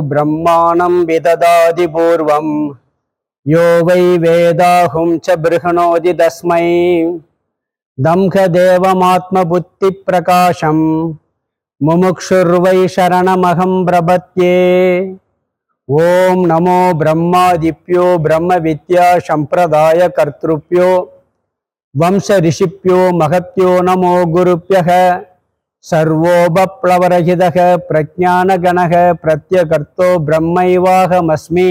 ब्रह्माणं विददाति पूर्वं यो वै वेदाहुं च बृहणोति तस्मै दम्भदेवमात्मबुद्धिप्रकाशं मुमुक्षुर्वै शरणमहं प्रपद्ये ॐ नमो ब्रह्मादिभ्यो ब्रह्मविद्या सम्प्रदायकर्तृभ्यो वंशऋषिभ्यो महत्यो नमो गुरुभ्यः सर्वोपप्लवरहितः प्रज्ञानगणः प्रत्यकर्तो ब्रह्मैवाहमस्मि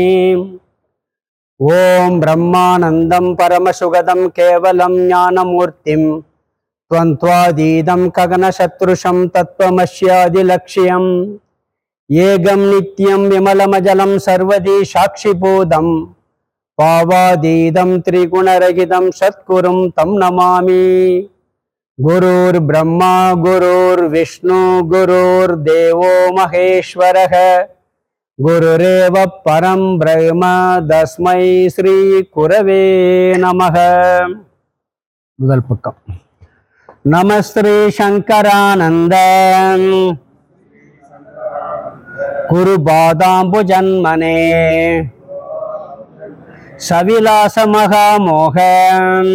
ॐ ब्रह्मानन्दं परमसुगदं केवलं ज्ञानमूर्तिं त्वन्त्वादीदं गगनशत्रुषं तत्त्वमस्यादिलक्ष्यम् ஏகம் நித்யம் விமலமஜலம் சர்வதி சாட்சிபூதம் பாவாதீதம் திரிகுணரகிதம் சத்குரும் தம் நமாமி குருர் பிரம்மா குருர் விஷ்ணு குருர் தேவோ மகேஸ்வரக குருரேவ பரம் பிரம்ம தஸ்மை ஸ்ரீ குரவே நமக முதல் பக்கம் நமஸ்ரீ சங்கரானந்தன் குருபாதாம்புஜன்மனே சவிலாசமகாமோகன்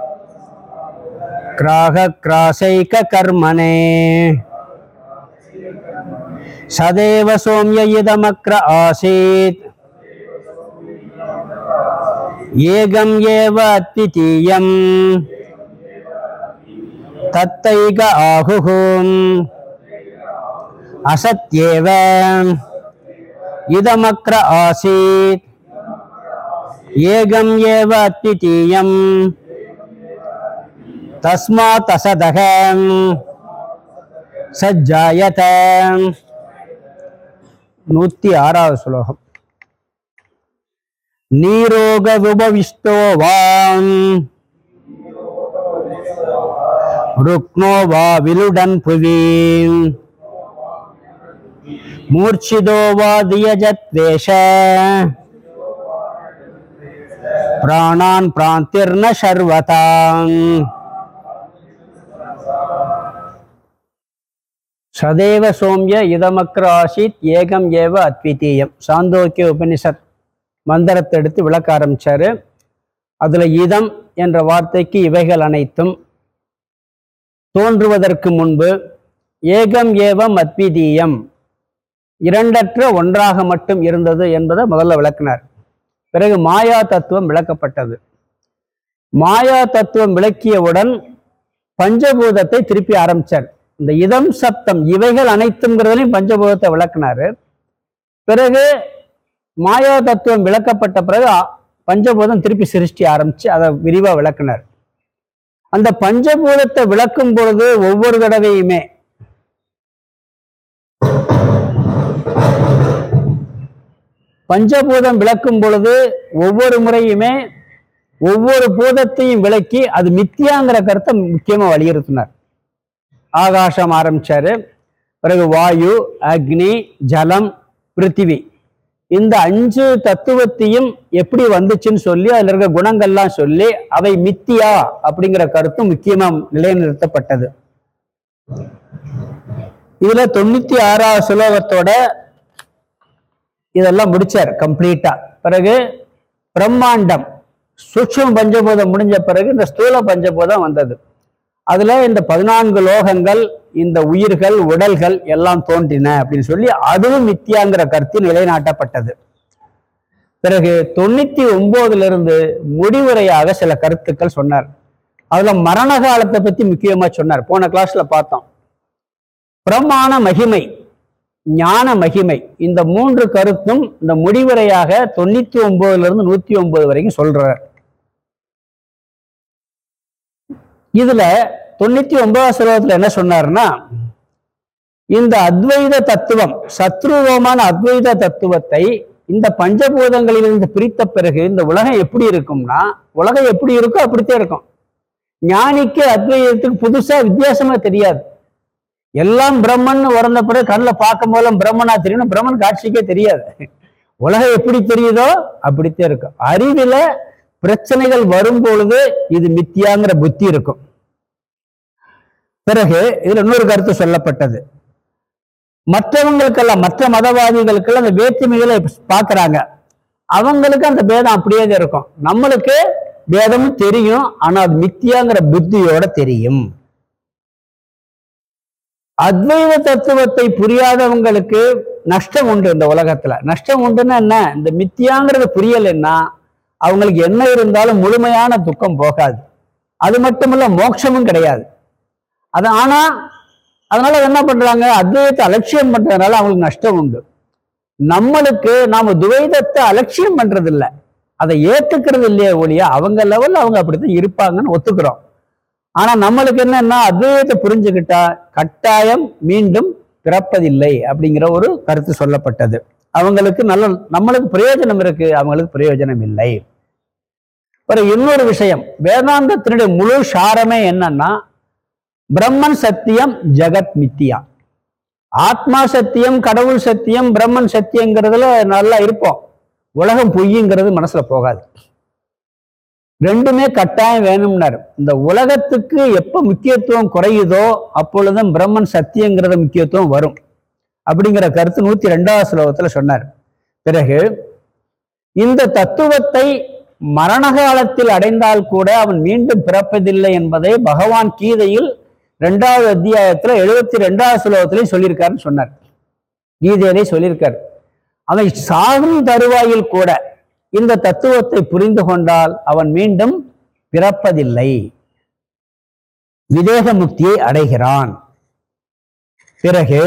கிராகக்ராசைக கர்மனே சதேவ சோம்ய இதமக்ர ஆசீத் ஏகம் ஏவ அத்விதீயம் தத்தைக ஆகுகும் असत्येव इदमक्र आसीत् ஏகம் ஏவ அத்விதீயம் தஸ்மாத் அசதக சஜ்ஜாயத நூத்தி ஆறாவது ஸ்லோகம் நீரோக விபவிஷ்டோ வாம் ருக்னோ வா விலுடன் புவீம் मूर्छिदो वा दियजत्वेष प्राणान् प्रान्तिर्न शर्वताम् சதேவ சோம்ய இதமக்ர ஆசித் ஏகம் ஏவ அத்விதீயம் சாந்தோக்கிய உபனிஷத் மந்திரத்தை எடுத்து விளக்க ஆரம்பிச்சாரு அதுல இதம் என்ற வார்த்தைக்கு இவைகள் அனைத்தும் தோன்றுவதற்கு முன்பு ஏகம் ஏவம் அத்விதீயம் இரண்டற்ற ஒன்றாக மட்டும் இருந்தது என்பதை முதல்ல விளக்கினார் பிறகு மாயா தத்துவம் விளக்கப்பட்டது மாயா தத்துவம் விளக்கியவுடன் பஞ்சபூதத்தை திருப்பி ஆரம்பிச்சார் இந்த இதம் சப்தம் இவைகள் அனைத்துங்கிறதுலையும் பஞ்சபூதத்தை விளக்குனாரு பிறகு மாயா தத்துவம் விளக்கப்பட்ட பிறகு அ- பஞ்சபூதம் திருப்பி சிருஷ்டி ஆரம்பிச்சு அதை விரிவா விளக்குனார் அந்த பஞ்சபூதத்தை விளக்கும் பொழுது ஒவ்வொரு தடவையுமே பஞ்சபூதம் விளக்கும் பொழுது ஒவ்வொரு முறையுமே ஒவ்வொரு பூதத்தையும் விளக்கி அது மித்தியாங்கிற கருத்தை முக்கியமா வலியுறுத்தினார் ஆகாசம் ஆரம்பிச்சாரு பிறகு வாயு அக்னி ஜலம் பிருத்திவி இந்த அஞ்சு தத்துவத்தையும் எப்படி வந்துச்சுன்னு சொல்லி அதுல இருக்க குணங்கள்லாம் சொல்லி அவை மித்தியா அப்படிங்கிற கருத்தும் முக்கியமா நிலைநிறுத்தப்பட்டது இதுல தொண்ணூத்தி ஆறாவது சுலோகத்தோட இதெல்லாம் முடிச்சார் கம்ப்ளீட்டா பிறகு பிரம்மாண்டம் சூட்சும பஞ்சபூதம் முடிஞ்ச பிறகு இந்த ஸ்தூல பஞ்சபூதம் வந்தது அதுல இந்த பதினான்கு லோகங்கள் இந்த உயிர்கள் உடல்கள் எல்லாம் தோன்றின அப்படின்னு சொல்லி அதுவும் மித்தியாங்கிற கருத்து நிலைநாட்டப்பட்டது பிறகு தொண்ணூத்தி ஒன்பதுல இருந்து முடிவுரையாக சில கருத்துக்கள் சொன்னார் அதுல மரண காலத்தை பத்தி முக்கியமா சொன்னார் போன கிளாஸ்ல பார்த்தோம் பிரமாண மகிமை ஞான மகிமை இந்த மூன்று கருத்தும் இந்த முடிவுரையாக தொண்ணூத்தி ஒன்பதுல இருந்து நூத்தி ஒன்பது வரைக்கும் சொல்றார் இதுல தொண்ணூத்தி ஒன்பதாம் ஸ்லோகத்துல என்ன சொன்னாருன்னா இந்த அத்வைத தத்துவம் சத்ருவமான அத்வைத தத்துவத்தை இந்த பஞ்சபூதங்களிலிருந்து பிரித்த பிறகு இந்த உலகம் எப்படி இருக்கும்னா உலகம் எப்படி இருக்கோ அப்படித்தான் இருக்கும் ஞானிக்கு அத்வைதத்துக்கு புதுசா வித்தியாசமா தெரியாது எல்லாம் பிரம்மன் உறந்த பிறகு கண்ணில் பார்க்கும் போதெல்லாம் பிரம்மனா தெரியணும் பிரம்மன் காட்சிக்கே தெரியாது உலகம் எப்படி தெரியுதோ அப்படித்தான் இருக்கும் அறிவில பிரச்சனைகள் வரும் பொழுது இது மித்தியாங்கிற புத்தி இருக்கும் பிறகு இதுல இன்னொரு கருத்து சொல்லப்பட்டது மற்றவங்களுக்கெல்லாம் மற்ற மதவாதிகளுக்கெல்லாம் அந்த வேற்றுமைகளை பார்க்கறாங்க அவங்களுக்கு அந்த பேதம் அப்படியே தான் இருக்கும் நம்மளுக்கு பேதமும் தெரியும் ஆனா அது மித்தியாங்கிற புத்தியோட தெரியும் அத்வைத தத்துவத்தை புரியாதவங்களுக்கு நஷ்டம் உண்டு இந்த உலகத்துல நஷ்டம் உண்டுன்னா என்ன இந்த மித்தியாங்கிறது புரியலைன்னா அவங்களுக்கு என்ன இருந்தாலும் முழுமையான துக்கம் போகாது அது மட்டுமல்ல மோட்சமும் கிடையாது அது ஆனா அதனால என்ன பண்றாங்க அத்வைதத்தை அலட்சியம் பண்றதுனால அவங்களுக்கு நஷ்டம் உண்டு நம்மளுக்கு நாம துவைதத்தை அலட்சியம் பண்றது இல்ல அதை ஏத்துக்கிறது இல்லையே ஒழிய அவங்க லெவல்ல அவங்க அப்படித்தான் இருப்பாங்கன்னு ஒத்துக்கிறோம் ஆனா நம்மளுக்கு என்னன்னா அத்வைதத்தை புரிஞ்சுக்கிட்டா கட்டாயம் மீண்டும் பிறப்பதில்லை அப்படிங்கிற ஒரு கருத்து சொல்லப்பட்டது அவங்களுக்கு நல்ல நம்மளுக்கு பிரயோஜனம் இருக்கு அவங்களுக்கு பிரயோஜனம் இல்லை ஒரு இன்னொரு விஷயம் வேதாந்தத்தினுடைய முழு சாரமே என்னன்னா பிரம்மன் சத்தியம் ஜெகத் மித்தியா ஆத்மா சத்தியம் கடவுள் சத்தியம் பிரம்மன் சத்தியங்கிறதுல நல்லா இருப்போம் உலகம் பொய்யுங்கிறது மனசுல போகாது ரெண்டுமே கட்டாயம் வேணும்னாரு இந்த உலகத்துக்கு எப்ப முக்கியத்துவம் குறையுதோ அப்பொழுதும் பிரம்மன் சத்தியங்கிறத முக்கியத்துவம் வரும் அப்படிங்கிற கருத்து நூத்தி ரெண்டாவது ஸ்லோகத்துல சொன்னார் பிறகு இந்த தத்துவத்தை மரண காலத்தில் அடைந்தால் கூட அவன் மீண்டும் பிறப்பதில்லை என்பதை பகவான் கீதையில் ரெண்டாவது அத்தியாயத்துல எழுபத்தி ரெண்டாவது ஸ்லோகத்திலையும் சொல்லியிருக்காருன்னு சொன்னார் கீதையிலே சொல்லியிருக்கார் அவன் சாகும் தருவாயில் கூட இந்த தத்துவத்தை புரிந்து கொண்டால் அவன் மீண்டும் பிறப்பதில்லை விதேக முக்தியை அடைகிறான் பிறகு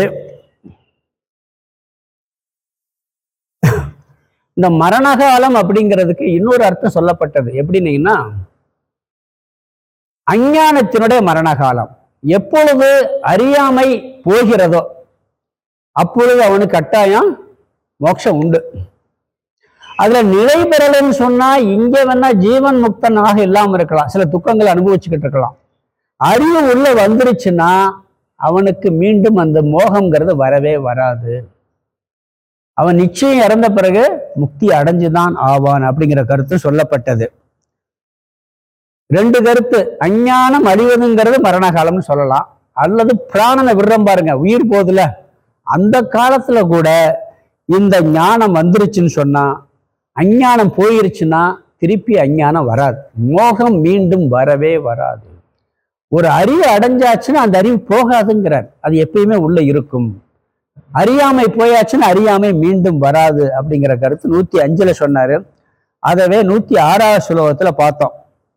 இந்த மரணகாலம் அப்படிங்கிறதுக்கு இன்னொரு அர்த்தம் சொல்லப்பட்டது எப்படின்னீங்கன்னா அஞ்ஞானத்தினுடைய மரணகாலம் எப்பொழுது அறியாமை போகிறதோ அப்பொழுது அவனுக்கு கட்டாயம் மோட்சம் உண்டு அதுல நிலை பெறலைன்னு சொன்னா இங்க வேணா ஜீவன் முக்தனாக இல்லாம இருக்கலாம் சில துக்கங்களை அனுபவிச்சுக்கிட்டு இருக்கலாம் அறிவு உள்ள வந்துருச்சுன்னா அவனுக்கு மீண்டும் அந்த மோகம்ங்கிறது வரவே வராது அவன் நிச்சயம் இறந்த பிறகு முக்தி அடைஞ்சுதான் ஆவான் அப்படிங்கிற கருத்து சொல்லப்பட்டது ரெண்டு கருத்து அஞ்ஞானம் அழிவதுங்கிறது மரண காலம்னு சொல்லலாம் அல்லது பிராணனை விடுறோம் பாருங்க உயிர் போதுல அந்த காலத்துல கூட இந்த ஞானம் வந்துருச்சுன்னு சொன்னா அஞ்ஞானம் போயிருச்சுன்னா திருப்பி அஞ்ஞானம் வராது மோகம் மீண்டும் வரவே வராது ஒரு அறிவு அடைஞ்சாச்சுன்னா அந்த அறிவு போகாதுங்கிறார் அது எப்பயுமே உள்ள இருக்கும் அறியாமை போயாச்சுன்னா அறியாமை மீண்டும் வராது அப்படிங்கிற கருத்து நூத்தி அஞ்சுல சொன்னாரு அதவே நூத்தி ஆறாவது சுலோகத்துல பார்த்தோம்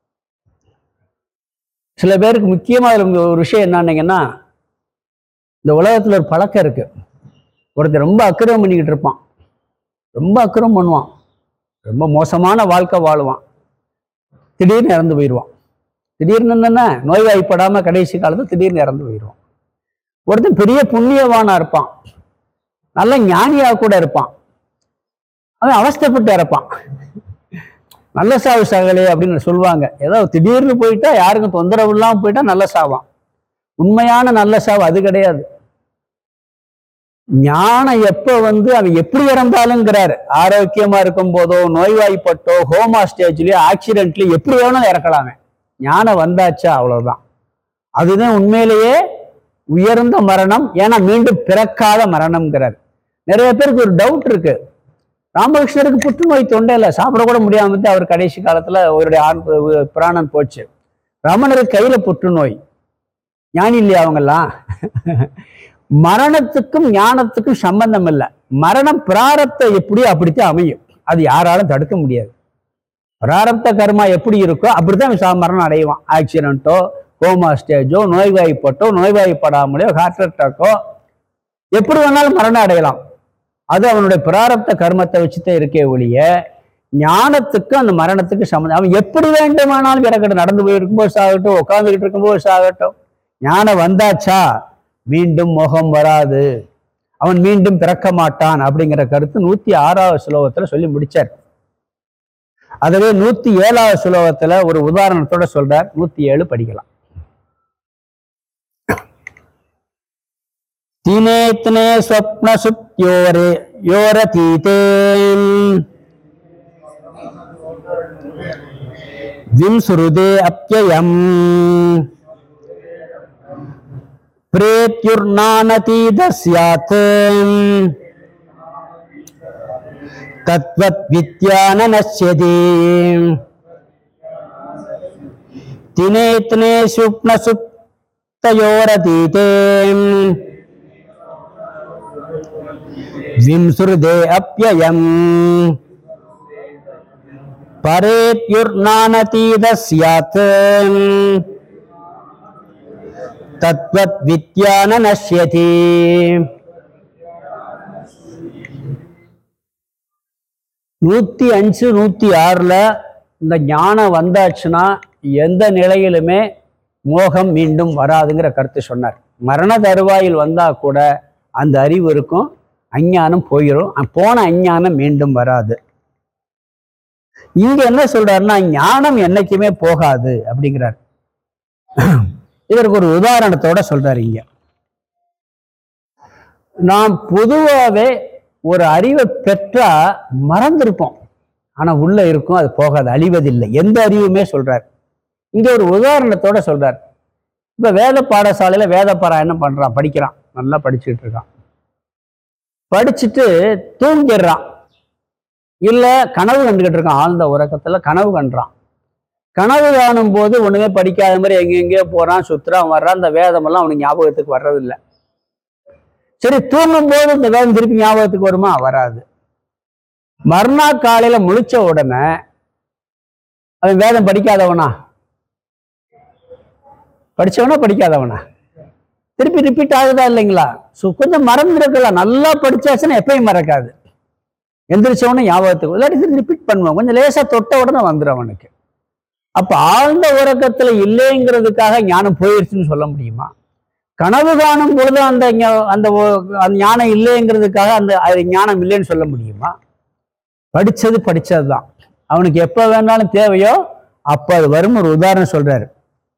சில பேருக்கு முக்கியமா இதுல ஒரு விஷயம் என்னன்னீங்கன்னா இந்த உலகத்துல ஒரு பழக்கம் இருக்கு ஒருத்தர் ரொம்ப அக்கிரமம் பண்ணிக்கிட்டு இருப்பான் ரொம்ப அக்கிரமம் பண்ணுவான் ரொம்ப மோசமான வாழ்க்கை வாழுவான் திடீர்னு இறந்து போயிடுவான் திடீர்னு என்னென்ன நோய்வாய்ப்படாம கடைசி காலத்துல திடீர்னு இறந்து போயிடுவான் ஒருத்தன் பெரிய புண்ணியவானா இருப்பான் நல்ல ஞானியா கூட இருப்பான் அவன் அவஸ்தைப்பட்டு இறப்பான் நல்ல சாவு சாகலே அப்படின்னு சொல்லுவாங்க ஏதோ திடீர்னு போயிட்டா யாருக்கும் தொந்தரவு இல்லாம போயிட்டா நல்ல சாவான் உண்மையான நல்ல சாவு அது கிடையாது ஞானம் எப்ப வந்து அவன் எப்படி இறந்தாலுங்கிறாரு ஆரோக்கியமா இருக்கும் போதோ நோய்வாய்ப்பட்டோ ஹோமா ஸ்டேஜ்லயோ ஆக்சிடென்ட்லயோ எப்படி வேணாலும் இறக்கலாமே ஞானம் வந்தாச்சா அவ்வளவுதான் அதுதான் உண்மையிலேயே உயர்ந்த மரணம் ஏன்னா மீண்டும் பிறக்காத மரணம்ங்கிறார் நிறைய பேருக்கு ஒரு டவுட் இருக்கு ராமகிருஷ்ணருக்கு புற்றுநோய் தொண்டையில சாப்பிட கூட முடியாம இருந்து அவர் கடைசி காலத்துல அவருடைய ஆண் பிராணன் போச்சு ரமணருக்கு கையில புற்றுநோய் ஞானி இல்லையா அவங்கெல்லாம் மரணத்துக்கும் ஞானத்துக்கும் சம்பந்தம் இல்லை மரணம் பிராரத்தை எப்படியோ அப்படித்தான் அமையும் அது யாராலும் தடுக்க முடியாது பிராரப்த கர்மா எப்படி இருக்கோ அப்படித்தான் அவன் சா- மரணம் அடைவான் ஆக்சிடென்ட்டோ கோமா ஸ்டேஜோ நோய்வாய்ப்பட்டோ நோய்வாய்ப்படாமலையோ ஹார்ட் அட்டாக்கோ எப்படி வேணாலும் மரணம் அடையலாம் அது அவனுடைய பிராரப்த கர்மத்தை வச்சுதான் இருக்கே ஒழிய ஞானத்துக்கு அந்த மரணத்துக்கு சம்மந்தம் அவன் எப்படி வேண்டுமானாலும் இறக்கட்டும் நடந்து போயிருக்கும்போது சாகட்டும் உட்காந்துக்கிட்டு இருக்கும்போது சாகட்டும் ஞானம் வந்தாச்சா மீண்டும் முகம் வராது அவன் மீண்டும் பிறக்க மாட்டான் அப்படிங்கிற கருத்து நூத்தி ஆறாவது ஸ்லோகத்துல சொல்லி முடிச்சார் அதுவே நூத்தி ஏழாவது ஸ்லோகத்துல ஒரு உதாரணத்தோட சொல்றார் நூத்தி ஏழு படிக்கலாம் தினேத்னே ஸ்வப்ன சுப்யோரே யோரதீதே விம்சுருதே அப்யயம் प्रेत्युर्नानतीत स्यात् तत्त्वद्विद्या न नश्यति तिनेत्ने स्वप्नसुप्तयोरतीते विंसृदे अप्ययम् परेत्युर्नानतीत स्यात् तत्त्वद्विद्या न नश्यति நூத்தி அஞ்சு நூத்தி ஆறுல இந்த ஞானம் வந்தாச்சுன்னா எந்த நிலையிலுமே மோகம் மீண்டும் வராதுங்கிற கருத்து சொன்னார் மரண தருவாயில் வந்தா கூட அந்த அறிவு இருக்கும் அஞ்ஞானம் போயிடும் அ- போன அஞ்ஞானம் மீண்டும் வராது இங்க என்ன சொல்றாருன்னா ஞானம் என்னைக்குமே போகாது அப்படிங்கிறார் இதற்கு ஒரு உதாரணத்தோட சொல்றாரு இங்க நாம் பொதுவாகவே ஒரு அறிவை பெற்றா மறந்திருப்போம் ஆனா உள்ள இருக்கும் அது போகாது அழிவதில்லை எந்த அறிவுமே சொல்றார் இங்க ஒரு உதாரணத்தோட சொல்றார் இப்ப வேத பாடசாலையில வேத பாராயணம் பண்றான் படிக்கிறான் நல்லா படிச்சுட்டு இருக்கான் படிச்சுட்டு தூங்கிடுறான் இல்ல கனவு கண்டுகிட்டு இருக்கான் ஆழ்ந்த உறக்கத்துல கனவு கண்டுறான் கனவு காணும் போது ஒண்ணுமே படிக்காத மாதிரி எங்கெங்கேயோ போறான் சுத்துறான் வர்றான் அந்த வேதமெல்லாம் அவனுக்கு ஞாபகத்துக்கு வர்றதில்லை சரி தூங்கும் போது இந்த வேதம் திருப்பி ஞாபகத்துக்கு வருமா வராது மறுநாள் காலையில முழிச்ச உடனே அவன் வேதம் படிக்காதவனா படிச்சவனா படிக்காதவனா திருப்பி ரிப்பீட் ஆகுதா இல்லைங்களா ஸோ கொஞ்சம் மறந்துருக்கலாம் நல்லா படிச்சாச்சுன்னா எப்பயும் மறக்காது எந்திரிச்சவனே ஞாபகத்துக்கு இல்லாட்டி ரிப்பீட் பண்ணுவான் கொஞ்சம் லேசா தொட்ட உடனே வந்துடும் அவனுக்கு அப்ப ஆழ்ந்த உறக்கத்துல இல்லைங்கிறதுக்காக ஞானம் போயிடுச்சுன்னு சொல்ல முடியுமா கனவு காணும் பொழுது அந்த ஞா- அந்த ஒ- அந்த ஞானம் இல்லைங்கிறதுக்காக அந்த அது ஞானம் இல்லைன்னு சொல்ல முடியுமா படிச்சது படிச்சதுதான் அவனுக்கு எப்ப வேணாலும் தேவையோ அப்ப அது வரும் ஒரு உதாரணம் சொல்றாரு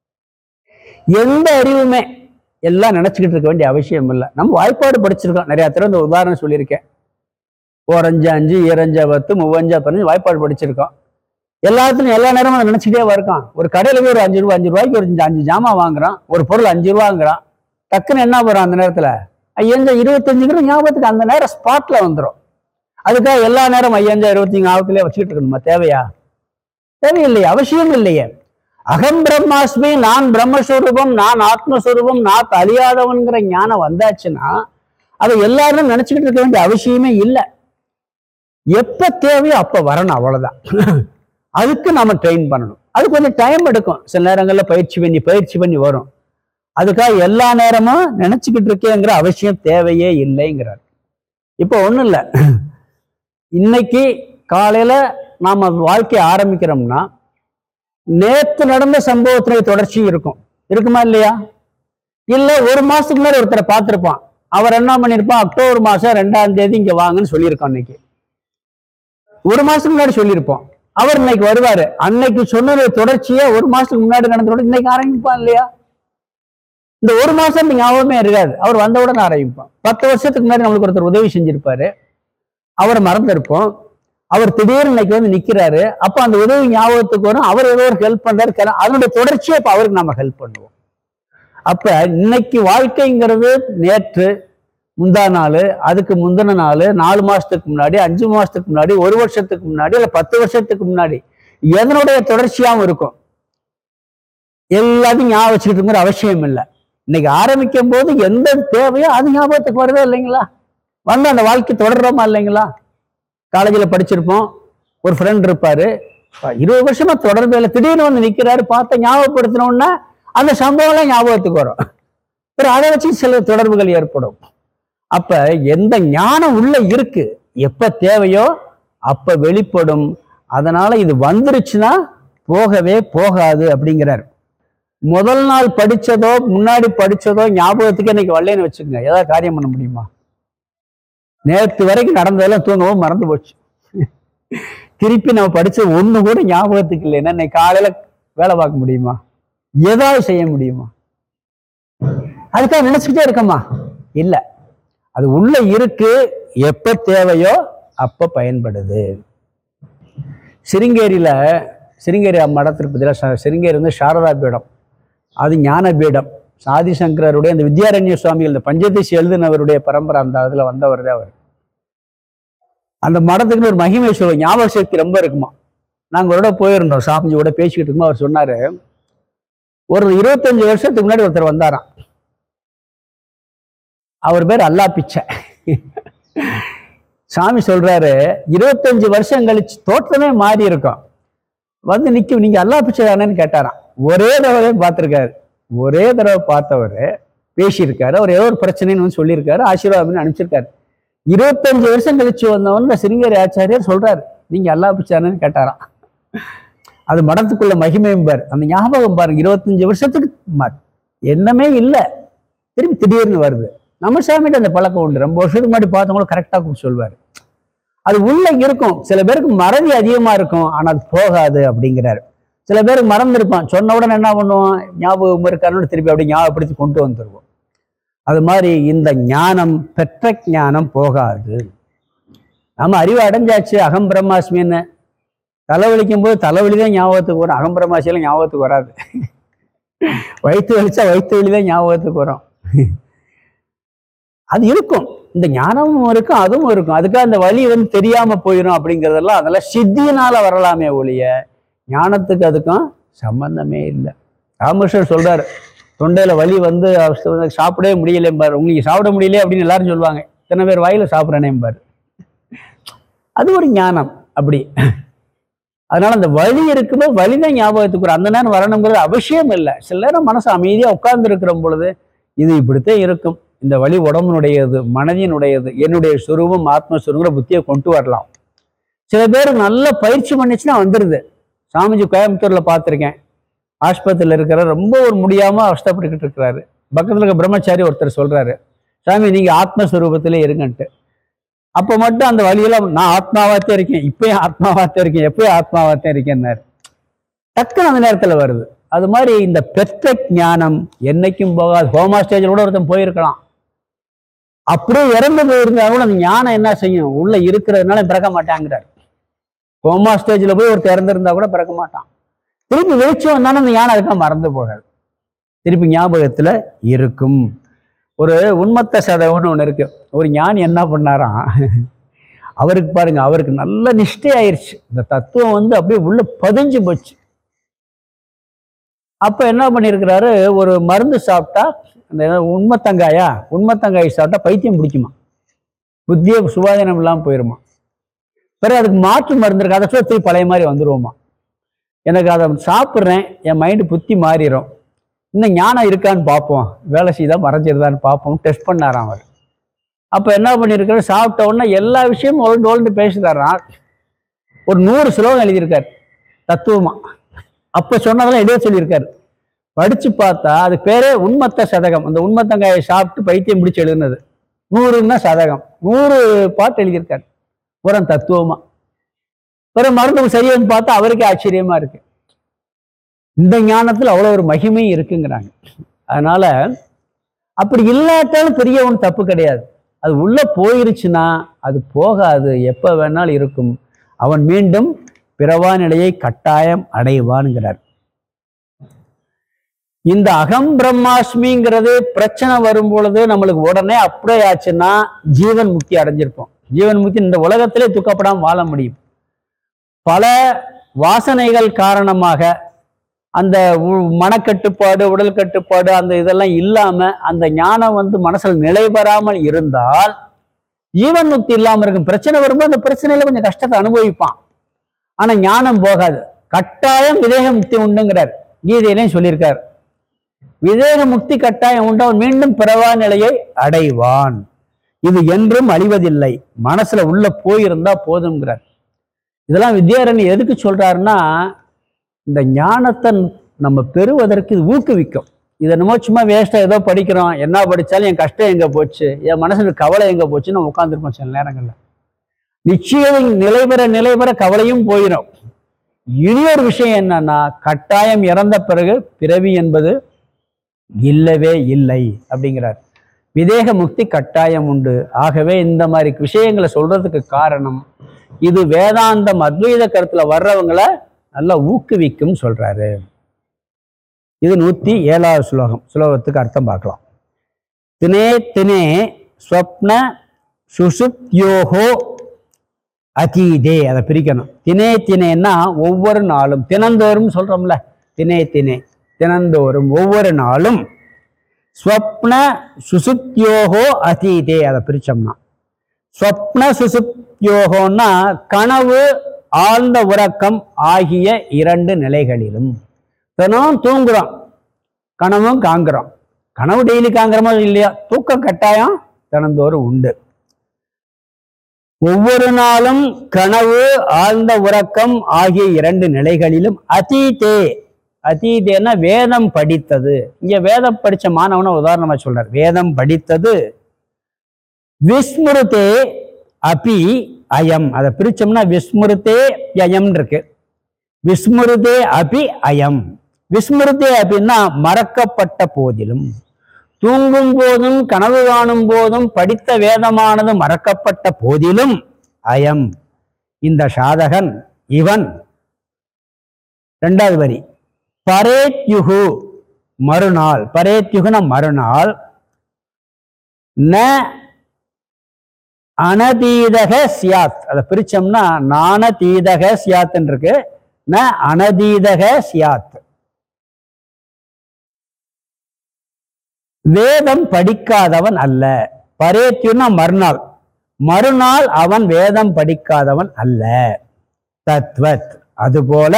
எந்த அறிவுமே எல்லாம் நினைச்சுக்கிட்டு இருக்க வேண்டிய அவசியம் இல்லை நம்ம வாய்ப்பாடு படிச்சிருக்கோம் நிறைய தடவை இந்த உதாரணம் சொல்லியிருக்கேன் ஓரஞ்சு அஞ்சு ஈரஞ்சா பத்து மூவஞ்சா பதினஞ்சு வாய்ப்பாடு படிச்சிருக்கோம் எல்லாத்துலையும் எல்லா நேரமும் அதை நினைச்சுக்கிட்டே வருக்கான் ஒரு கடையில போய் ஒரு அஞ்சு ரூபா அஞ்சு ரூபாய்க்கு ஒரு அஞ்சு அஞ்சு ஜாமான் வாங்குறான் ஒரு பொருள் அஞ்சு ரூபாங்கிறான் டக்குன்னு என்ன போறான் அந்த நேரத்துல ஐயஞ்சா இருபத்தஞ்சுங்கிற ஞாபகத்துக்கு அந்த நேரம் ஸ்பாட்ல வந்துடும் அதுக்காக எல்லா நேரம் ஐயஞ்சா இருபத்தஞ்சு ஞாபகத்திலே வச்சுக்கிட்டு இருக்கணுமா தேவையா தேவையில்லையே அவசியம் இல்லையே அகம் பிரம்மாஸ்மி நான் பிரம்மஸ்வரூபம் நான் ஆத்மஸ்வரூபம் நான் அழியாதவன்கிற ஞானம் வந்தாச்சுன்னா அதை எல்லாரும் நினைச்சுக்கிட்டு இருக்க வேண்டிய அவசியமே இல்லை எப்ப தேவையோ அப்ப வரணும் அவ்வளவுதான் அதுக்கு நாம ட்ரெயின் பண்ணணும் அது கொஞ்சம் டைம் எடுக்கும் சில நேரங்கள்ல பயிற்சி பண்ணி பயிற்சி பண்ணி வரும் அதுக்காக எல்லா நேரமும் நினைச்சுக்கிட்டு இருக்கேங்கிற அவசியம் தேவையே இல்லைங்கிறார் இப்போ ஒண்ணும் இல்லை இன்னைக்கு காலையில நாம வாழ்க்கைய ஆரம்பிக்கிறோம்னா நேத்து நடந்த சம்பவத்தினுடைய தொடர்ச்சி இருக்கும் இருக்குமா இல்லையா இல்ல ஒரு மாசத்துக்கு முன்னாடி ஒருத்தரை பார்த்திருப்பான் அவர் என்ன பண்ணிருப்பான் அக்டோபர் மாசம் ரெண்டாம் தேதி இங்க வாங்கன்னு சொல்லியிருக்கோம் இன்னைக்கு ஒரு மாசத்துக்கு முன்னாடி சொல்லியிருப்போம் அவர் இன்னைக்கு வருவாரு அன்னைக்கு சொன்னது தொடர்ச்சியா ஒரு மாசத்துக்கு முன்னாடி நடந்தோட இன்னைக்கு ஆரம்பிப்பான் இல்லையா இந்த ஒரு மாசம் இந்த ஞாபகமே இருக்காது அவர் வந்தவுடன் ஆரம்பிப்பான் பத்து வருஷத்துக்கு முன்னாடி நம்மளுக்கு ஒருத்தர் உதவி செஞ்சிருப்பாரு அவரை மறந்திருப்போம் அவர் திடீர்னு இன்னைக்கு வந்து நிக்கிறாரு அப்ப அந்த உதவி ஞாபகத்துக்கு வரும் அவர் ஏதோ ஒரு ஹெல்ப் பண்றாரு கிள- அதனுடைய தொடர்ச்சியை அப்ப அவருக்கு நம்ம ஹெல்ப் பண்ணுவோம் அப்ப இன்னைக்கு வாழ்க்கைங்கிறது நேற்று முந்தா நாள் அதுக்கு முந்தின நாள் நாலு மாசத்துக்கு முன்னாடி அஞ்சு மாசத்துக்கு முன்னாடி ஒரு வருஷத்துக்கு முன்னாடி இல்ல பத்து வருஷத்துக்கு முன்னாடி எதனுடைய தொடர்ச்சியாவும் இருக்கும் எல்லாத்தையும் ஞாபகம் வச்சுக்கிட்டு இருக்கிற அவசியம் இல்லை இன்னைக்கு ஆரம்பிக்கும் போது எந்த தேவையோ அது ஞாபகத்துக்கு வருதா இல்லைங்களா வந்து அந்த வாழ்க்கை தொடர்றோமா இல்லைங்களா காலேஜில் படிச்சிருப்போம் ஒரு ஃப்ரெண்ட் இருப்பாரு ப- இருபது வருஷமா தொடர்பு இல்லை திடீர்னு வந்து நிக்கிறாரு பார்த்து ஞாபகப்படுத்தினோன்னா அந்த சம்பவம்லாம் ஞாபகத்துக்கு வரும் அப்புறம் அதை வச்சு சில தொடர்புகள் ஏற்படும் அப்ப எந்த ஞானம் உள்ள இருக்கு எப்ப தேவையோ அப்ப வெளிப்படும் அதனால இது வந்துருச்சுன்னா போகவே போகாது அப்படிங்கிறார் முதல் நாள் படிச்சதோ முன்னாடி படிச்சதோ ஞாபகத்துக்கு இன்னைக்கு வரலைன்னு வச்சுக்கோங்க ஏதாவது காரியம் பண்ண முடியுமா நேற்று வரைக்கும் நடந்ததெல்லாம் தூங்கவும் மறந்து போச்சு திருப்பி நம்ம படிச்சது ஒண்ணு கூட ஞாபகத்துக்கு இல்லைன்னா இன்னைக்கு காலையில வேலை பார்க்க முடியுமா ஏதாவது செய்ய முடியுமா அதுக்காக நினைச்சுக்கிட்டே இருக்கமா இல்ல அது உள்ள இருக்கு எப்ப தேவையோ அப்ப பயன்படுது சிருங்கேரியில சிருங்கேரி மடத்திற்கு பதிலாக ச- சிருங்கேரி வந்து சாரதா பீடம் அது ஞான பீடம் ஆதிசங்கரருடைய அந்த வித்யாரண்ய சுவாமிகள் இந்த பஞ்சதிசி எழுதினவருடைய பரம்பரை அந்த அதுல வந்தவர் தான் அவர் அந்த மடத்துக்குன்னு ஒரு மகிமை சொல்லுவோம் ஞாபக சக்தி ரொம்ப இருக்குமா நாங்க ஒரு தடவை போயிருந்தோம் சாமிஜி கூட பேசிக்கிட்டு இருக்கும்போது அவர் சொன்னாரு ஒரு இருபத்தஞ்சு வருஷத்துக்கு முன்னாடி ஒருத்தர் வந்தாராம் அவர் பேர் அல்லா பிச்சை சாமி சொல்றாரு இருபத்தஞ்சு வருஷம் கழிச்சு தோற்றமே மாறி இருக்கும் வந்து நிக்கும் நீங்க அல்லா பிச்சை தானேன்னு கேட்டாராம் ஒரே தடவை பார்த்திருக்காரு ஒரே தடவை பார்த்தவர் பேசியிருக்காரு அவர் ஏதோ ஒரு பிரச்சனைன்னு வந்து சொல்லியிருக்காரு ஆசீர்வாதம்னு அனுப்பிச்சிருக்காரு இருபத்தஞ்சு வருஷம் கழிச்சு வந்தவன் இந்த சிருங்கேரி ஆச்சாரியார் சொல்றாரு நீங்க அல்லா பிச்சானன்னு கேட்டாராம் அது மடத்துக்குள்ள மகிமையும் பாரு அந்த ஞாபகம் பாருங்க இருபத்தஞ்சு வருஷத்துக்கு ம- எண்ணமே இல்லை திருப்பி திடீர்னு வருது நம்ம சாமிகிட்ட அந்த பழக்கம் உண்டு ரொம்ப வருஷத்துக்கு முன்னாடி பார்த்தவங்களும் கரெக்டாக கூப்பிட்டு சொல்வார் அது உள்ள இருக்கும் சில பேருக்கு மறதி அதிகமா இருக்கும் ஆனா அது போகாது அப்படிங்கிறாரு சில பேருக்கு மறந்துருப்பான் சொன்ன உடனே என்ன பண்ணுவோம் ஞாபகம் இருக்காருன்னு திருப்பி அப்படி ஞாபகப்படுத்தி கொண்டு வந்துருவோம் அது மாதிரி இந்த ஞானம் பெற்ற ஞானம் போகாது நம்ம அறிவு அடைஞ்சாச்சு அகம் பிரம்மாஸ்மின்னு தலைவலிக்கும் போது தலைவலி தான் ஞாபகத்துக்கு வரும் அகம் பிரம்மாசியெல்லாம் ஞாபகத்துக்கு வராது வயிற்று வலிச்சா வயிற்று வலி தான் ஞாபகத்துக்கு வரும் அது இருக்கும் இந்த ஞானமும் இருக்கும் அதுவும் இருக்கும் அதுக்காக அந்த வலி வந்து தெரியாம போயிடும் அப்படிங்கிறதெல்லாம் அதெல்லாம் சித்தியினால வரலாமே ஒழிய ஞானத்துக்கு அதுக்கும் சம்பந்தமே இல்லை ராமகிருஷ்ணர் சொல்றாரு தொண்டையில வலி வந்து அவர் சாப்பிடவே முடியலைம்பாரு உங்களுக்கு சாப்பிட முடியல அப்படின்னு எல்லாரும் சொல்லுவாங்க இத்தனை பேர் வாயில சாப்பிட்றேனேம்பாரு அது ஒரு ஞானம் அப்படி அதனால அந்த வலி இருக்கும்போது வலி தான் ஞாபகத்துக்கு வரும். அந்த நேரம் வரணுங்கிறது அவசியம் இல்லை சில நேரம் மனசு அமைதியா உட்கார்ந்து இருக்கிற பொழுது இது இப்படித்தான் இருக்கும் இந்த வலி உடம்புனுடையது மனதினுடையது என்னுடைய சுரூபம் ஆத்மஸ்வரூபங்கிற புத்தியை கொண்டு வரலாம் சில பேர் நல்ல பயிற்சி பண்ணிச்சுன்னா வந்துடுது சாமிஜி கோயம்புத்தூர்ல பார்த்துருக்கேன் ஆஸ்பத்திரியில் இருக்கிற ரொம்ப ஒரு முடியாம அவஸ்தப்பட்டுக்கிட்டு இருக்கிறாரு பக்கத்துல இருக்க பிரம்மச்சாரி ஒருத்தர் சொல்றாரு சாமி நீங்க ஆத்மஸ்வரூபத்திலே இருங்கன்ட்டு அப்போ மட்டும் அந்த வழியெல்லாம் நான் ஆத்மாவாத்தே இருக்கேன் இப்பயும் ஆத்மாவாத்தே இருக்கேன் எப்பயும் ஆத்மாவாத்தே இருக்கேன்னாரு டக்குன்னு அந்த நேரத்துல வருது அது மாதிரி இந்த பெற்ற ஞானம் என்னைக்கும் போகாது ஹோமா ஸ்டேஜில் கூட ஒருத்தன் போயிருக்கலாம் அப்படியே இறந்து போயிருந்தா கூட அந்த ஞானம் என்ன செய்யும் உள்ள இருக்கிறதுனால பிறக்க மாட்டாங்கிறார் கோமா ஸ்டேஜில் போய் ஒருத்தர் இறந்திருந்தா கூட பிறக்க மாட்டான் திருப்பி வெளிச்சம் வந்தாலும் அந்த ஞானம் அதுக்காக மறந்து போகாது திருப்பி ஞாபகத்துல இருக்கும் ஒரு உண்மத்த சதவன்னு ஒன்று இருக்கு ஒரு ஞானி என்ன பண்ணாராம் அவருக்கு பாருங்க அவருக்கு நல்ல நிஷ்டை ஆயிருச்சு இந்த தத்துவம் வந்து அப்படியே உள்ள பதிஞ்சு போச்சு அப்ப என்ன பண்ணியிருக்கிறாரு ஒரு மருந்து சாப்பிட்டா அந்த என்ன உண்மத்தங்காயா உண்மத்தங்காய் சாப்பிட்டா பைத்தியம் பிடிக்குமா புத்தியே சுவாதீனம் இல்லாமல் போயிருமா பிறகு அதுக்கு மாற்று மருந்து இருக்கு அதை சொல்லி திருப்பி பழைய மாதிரி வந்துருவோமா எனக்கு அதை சாப்பிட்றேன் என் மைண்டு புத்தி மாறிடும் இன்னும் ஞானம் இருக்கான்னு பார்ப்போம் வேலை செய்தா மறைஞ்சிருதான்னு பார்ப்போம் டெஸ்ட் பண்ணாராம் அவர் அப்போ என்ன பண்ணியிருக்காரு சாப்பிட்ட உடனே எல்லா விஷயமும் ஒழுண்டு ஒழுண்டு பேசுகிறாராம் ஒரு நூறு ஸ்லோகம் எழுதியிருக்காரு தத்துவமா அப்போ சொன்னதெல்லாம் எழுத சொல்லியிருக்காரு படிச்சு பார்த்தா அது பேரே உண்மத்த சதகம் அந்த உண்மத்தங்காயை சாப்பிட்டு பைத்தியம் பிடிச்சு எழுதுனது நூறுன்னா சதகம் நூறு பாட்டு எழுதியிருக்காரு புறம் தத்துவமா பிறகு மருந்து சரியான்னு பார்த்தா அவருக்கே ஆச்சரியமா இருக்கு இந்த ஞானத்துல அவ்வளோ ஒரு மகிமை இருக்குங்கிறாங்க அதனால அப்படி இல்லாட்டாலும் பெரிய ஒன்றும் தப்பு கிடையாது அது உள்ள போயிருச்சுன்னா அது போகாது எப்ப வேணாலும் இருக்கும் அவன் மீண்டும் பிறவா நிலையை கட்டாயம் அடைவான்கிறார் இந்த அகம் பிரம்மாஸ்மிங்கிறது பிரச்சனை வரும் பொழுது நம்மளுக்கு உடனே அப்படியே ஆச்சுன்னா ஜீவன் முக்தி அடைஞ்சிருப்போம் ஜீவன் முக்தி இந்த உலகத்திலே துக்கப்படாம வாழ முடியும் பல வாசனைகள் காரணமாக அந்த உ- மனக்கட்டுப்பாடு உடல் கட்டுப்பாடு அந்த இதெல்லாம் இல்லாம அந்த ஞானம் வந்து மனசுல நிலை பெறாமல் இருந்தால் ஜீவன் முக்தி இல்லாம இருக்கும் பிரச்சனை வரும்போது அந்த பிரச்சனையில கொஞ்சம் கஷ்டத்தை அனுபவிப்பான் ஆனா ஞானம் போகாது கட்டாயம் விதேக முக்தி உண்டுங்கிறார் கீதையிலையும் சொல்லியிருக்கார் விதேக முக்தி கட்டாயம் உண்டு அவன் மீண்டும் பிறவா நிலையை அடைவான் இது என்றும் அழிவதில்லை மனசுல உள்ள போயிருந்தா போதுங்கிறார் இதெல்லாம் வித்யாரணி எதுக்கு சொல்றாருன்னா இந்த ஞானத்தை நம்ம பெறுவதற்கு இது ஊக்குவிக்கும் இதை நம்ம சும்மா வேஸ்ட்டாக ஏதோ படிக்கிறோம் என்ன படித்தாலும் என் கஷ்டம் எங்கே போச்சு என் மனசுல கவலை எங்கே போச்சுன்னு நம்ம உட்காந்துருப்போம் சில நேரங்களில் நிச்சயம் நிலைபெற நிலைபெற கவலையும் போயிடும் இனி ஒரு விஷயம் என்னன்னா கட்டாயம் இறந்த பிறகு பிறவி என்பது இல்லவே இல்லை அப்படிங்கிறார் விதேக முக்தி கட்டாயம் உண்டு ஆகவே இந்த மாதிரி விஷயங்களை சொல்றதுக்கு காரணம் இது வேதாந்தம் அத்வைத கருத்துல வர்றவங்கள நல்லா ஊக்குவிக்கும் சொல்றாரு இது நூத்தி ஏழாவது ஸ்லோகம் ஸ்லோகத்துக்கு அர்த்தம் பார்க்கலாம் தினே தினே ஸ்வப்ன சுசுப்யோகோ அதீதே அதை பிரிக்கணும் தினே தினேன்னா ஒவ்வொரு நாளும் தினந்தோறும் சொல்றோம்ல தினே தினே தினந்தோறும் ஒவ்வொரு நாளும் ஸ்வப்ன சுசுப்யோகோ அதீதே அதை பிரிச்சோம்னா ஸ்வப்ன சுசுப்யோகோன்னா கனவு ஆழ்ந்த உறக்கம் ஆகிய இரண்டு நிலைகளிலும் தினம் தூங்குறோம் கனவும் காங்குறோம் கனவு டெய்லி காங்குறோமோ இல்லையா தூக்கம் கட்டாயம் தினந்தோறும் உண்டு ஒவ்வொரு நாளும் கனவு ஆழ்ந்த உறக்கம் ஆகிய இரண்டு நிலைகளிலும் அதீதே அதீதேன்னா வேதம் படித்தது இங்க வேதம் படிச்ச மாணவனை உதாரணமா சொல்றார் வேதம் படித்தது விஸ்மிருதே அபி அயம் அதை பிரிச்சோம்னா விஸ்மிருதே அயம் இருக்கு விஸ்மிருதே அபி அயம் விஸ்மிருதே அப்படின்னா மறக்கப்பட்ட போதிலும் தூங்கும் போதும் கனவு காணும் போதும் படித்த வேதமானது மறக்கப்பட்ட போதிலும் அயம் இந்த சாதகன் இவன் இரண்டாவது வரி பரேத்யுகு மறுநாள் பரேத்யுகுன மறுநாள் ந அனதீதக சியாத் அதை பிரிச்சோம்னா நானதீதக சியாத்ன்னு இருக்கு ந அனதீதக சியாத் வேதம் படிக்காதவன் அல்ல பரேத்யுன்னா மறுநாள் மறுநாள் அவன் வேதம் படிக்காதவன் அல்ல தத்வத் அதுபோல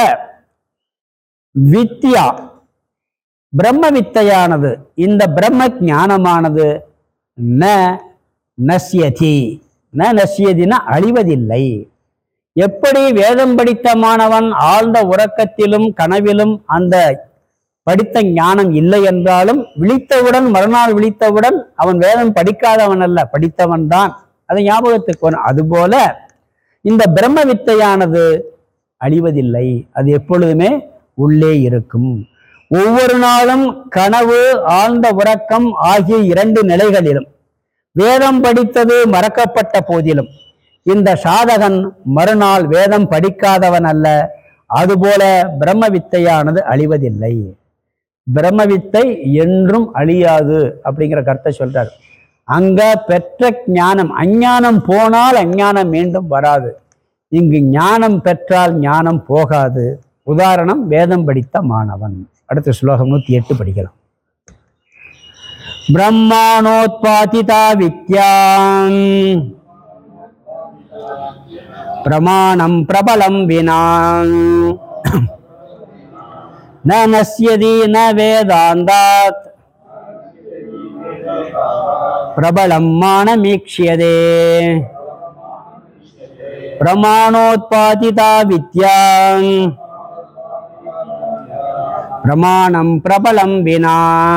வித்யா பிரம்ம வித்தையானது இந்த பிரம்ம ஞானமானது ந நஸ்யதி ந நஸ்யதினா அழிவதில்லை எப்படி வேதம் படித்த மாணவன் ஆழ்ந்த உறக்கத்திலும் கனவிலும் அந்த படித்த ஞானம் இல்லை என்றாலும் விழித்தவுடன் மறுநாள் விழித்தவுடன் அவன் வேதம் படிக்காதவன் அல்ல படித்தவன் தான் அதை ஞாபகத்துக்கு வரும் அதுபோல இந்த பிரம்ம வித்தையானது அழிவதில்லை அது எப்பொழுதுமே உள்ளே இருக்கும் ஒவ்வொரு நாளும் கனவு ஆழ்ந்த உறக்கம் ஆகிய இரண்டு நிலைகளிலும் வேதம் படித்தது மறக்கப்பட்ட போதிலும் இந்த சாதகன் மறுநாள் வேதம் படிக்காதவன் அல்ல அதுபோல பிரம்ம வித்தையானது அழிவதில்லை பிரம்ம வித்தை என்றும் அழியாது அப்படிங்கிற கருத்தை சொல்றார் அங்க பெற்ற ஞானம் அஞ்ஞானம் போனால் அஞ்ஞானம் மீண்டும் வராது இங்கு ஞானம் பெற்றால் ஞானம் போகாது உதாரணம் வேதம் படித்த மாணவன் அடுத்த ஸ்லோகம் நூத்தி எட்டு படிக்கலாம் பிரம்மாணோத்பாதிதா வித்யாம் பிரமாணம் பிரபலம் வினா न नश्यति न वेदान्तात् प्रबलं मानमीक्ष्यते प्रमाणोत्पादिता विद्या प्रमाणं प्रबलं विना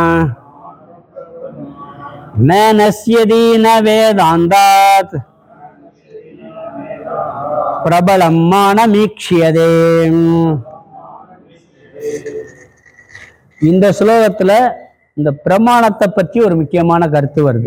न नश्यति न वेदान्तात् प्रबलं मानमीक्ष्यते இந்த ஸ்லோகத்துல இந்த பிரமாணத்தை பற்றி ஒரு முக்கியமான கருத்து வருது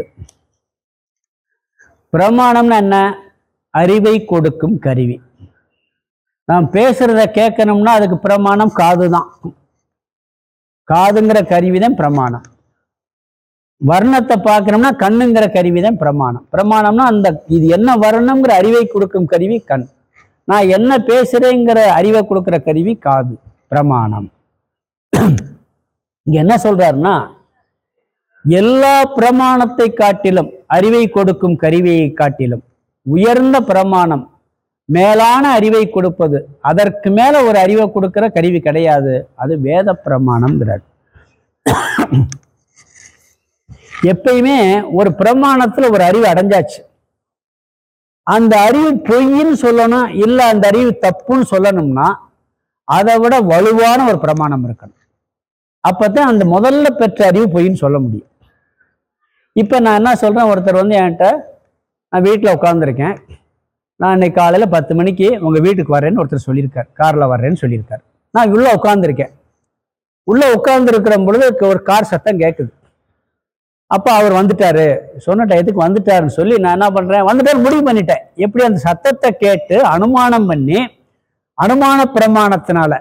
பிரமாணம்னா என்ன அறிவை கொடுக்கும் கருவி நாம் பேசுறத கேட்கணும்னா அதுக்கு பிரமாணம் காது தான் காதுங்கிற கருவி தான் பிரமாணம் வர்ணத்தை பார்க்கணும்னா கண்ணுங்கிற கருவி தான் பிரமாணம் பிரமாணம்னா அந்த இது என்ன வர்ணம்ங்கிற அறிவை கொடுக்கும் கருவி கண் நான் என்ன பேசுறேங்கிற அறிவை கொடுக்கிற கருவி காது பிரமாணம் இங்க என்ன சொல்றாருன்னா எல்லா பிரமாணத்தை காட்டிலும் அறிவை கொடுக்கும் கருவியை காட்டிலும் உயர்ந்த பிரமாணம் மேலான அறிவை கொடுப்பது அதற்கு மேல ஒரு அறிவை கொடுக்கிற கருவி கிடையாது அது வேத பிரமாணம்ங்கிறார் எப்பயுமே ஒரு பிரமாணத்துல ஒரு அறிவு அடைஞ்சாச்சு அந்த அறிவு பொய்ன்னு சொல்லணும் இல்ல அந்த அறிவு தப்புன்னு சொல்லணும்னா அதை விட வலுவான ஒரு பிரமாணம் இருக்கணும் அப்பதான் அந்த முதல்ல பெற்ற அறிவு பொய்ன்னு சொல்ல முடியும் இப்ப நான் என்ன சொல்றேன் ஒருத்தர் வந்து என்கிட்ட நான் வீட்டில் உட்காந்துருக்கேன் நான் இன்னைக்கு காலையில் பத்து மணிக்கு உங்கள் வீட்டுக்கு வரேன்னு ஒருத்தர் சொல்லியிருக்கார் காரில் வர்றேன்னு சொல்லியிருக்கார் நான் உள்ளே உட்காந்துருக்கேன் உள்ளே உட்காந்துருக்கிற பொழுது ஒரு கார் சத்தம் கேட்குது அப்போ அவர் வந்துட்டாரு சொன்ன டயத்துக்கு வந்துட்டாருன்னு சொல்லி நான் என்ன பண்ணுறேன் வந்துட்டாரு முடிவு பண்ணிட்டேன் எப்படி அந்த சத்தத்தை கேட்டு அனுமானம் பண்ணி அனுமான பிரமாணத்தினால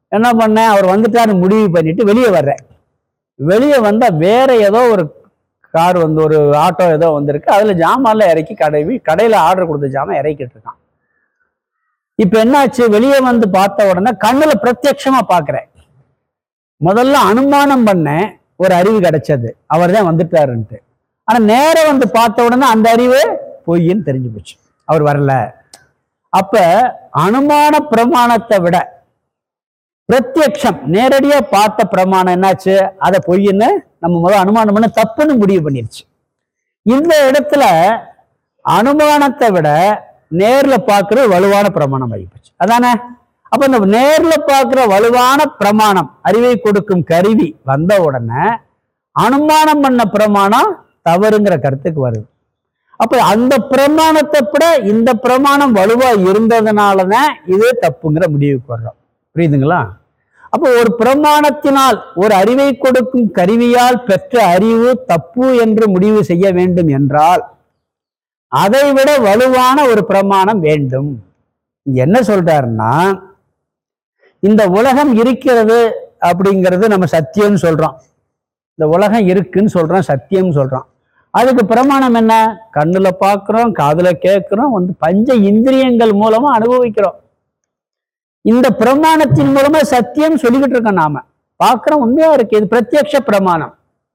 என்ன பண்ணேன் அவர் வந்துட்டாருன்னு முடிவு பண்ணிட்டு வெளியே வர்றேன் வெளியே வந்தா வேற ஏதோ ஒரு கார் வந்து ஒரு ஆட்டோ ஏதோ வந்திருக்கு அதுல ஜாமான்ல இறக்கி கடைவி கடையில ஆர்டர் கொடுத்த ஜாமான் இறக்கிட்டு இருக்கான் இப்ப என்னாச்சு வெளியே வந்து பார்த்த உடனே கண்ணுல பிரத்யட்சமா பாக்குறேன் முதல்ல அனுமானம் பண்ணேன் ஒரு அறிவு கிடைச்சது அவர் தான் வந்துட்டாருன்ட்டு ஆனா நேரம் வந்து பார்த்த உடனே அந்த அறிவு பொய்ன்னு தெரிஞ்சு போச்சு அவர் வரல அப்ப அனுமான பிரமாணத்தை விட பிரத்யக்ஷம் நேரடியா பார்த்த பிரமாணம் என்னாச்சு அதை பொய்ன்னு நம்ம முதல் அனுமானம் பண்ண தப்புன்னு முடிவு பண்ணிருச்சு இந்த இடத்துல அனுமானத்தை விட நேர்ல பார்க்கிற வலுவான பிரமாணம் ஆகிப்போச்சு அதானே அப்ப இந்த நேர்ல பார்க்கிற வலுவான பிரமாணம் அறிவை கொடுக்கும் கருவி வந்த உடனே அனுமானம் பண்ண பிரமாணம் தவறுங்கிற கருத்துக்கு வருது அப்ப அந்த பிரமாணத்தை விட இந்த பிரமாணம் வலுவா இருந்ததுனாலதான் இது தப்புங்கிற முடிவுக்கு வர்றோம் புரியுதுங்களா அப்போ ஒரு பிரமாணத்தினால் ஒரு அறிவை கொடுக்கும் கருவியால் பெற்ற அறிவு தப்பு என்று முடிவு செய்ய வேண்டும் என்றால் அதை விட வலுவான ஒரு பிரமாணம் வேண்டும் இங்க என்ன சொல்றாருன்னா இந்த உலகம் இருக்கிறது அப்படிங்கிறது நம்ம சத்தியம்னு சொல்றோம் இந்த உலகம் இருக்குன்னு சொல்றோம் சத்தியம்னு சொல்றோம் அதுக்கு பிரமாணம் என்ன கண்ணுல பார்க்கிறோம் காதுல கேட்கிறோம் வந்து பஞ்ச இந்திரியங்கள் மூலமா அனுபவிக்கிறோம் இந்த பிரமாணத்தின் மூலமா சத்தியம் சொல்லிக்கிட்டு இருக்கோம் நாம பார்க்கிறோம் உண்மையா இருக்கு இது பிரத்யக்ஷ பிரமாணம்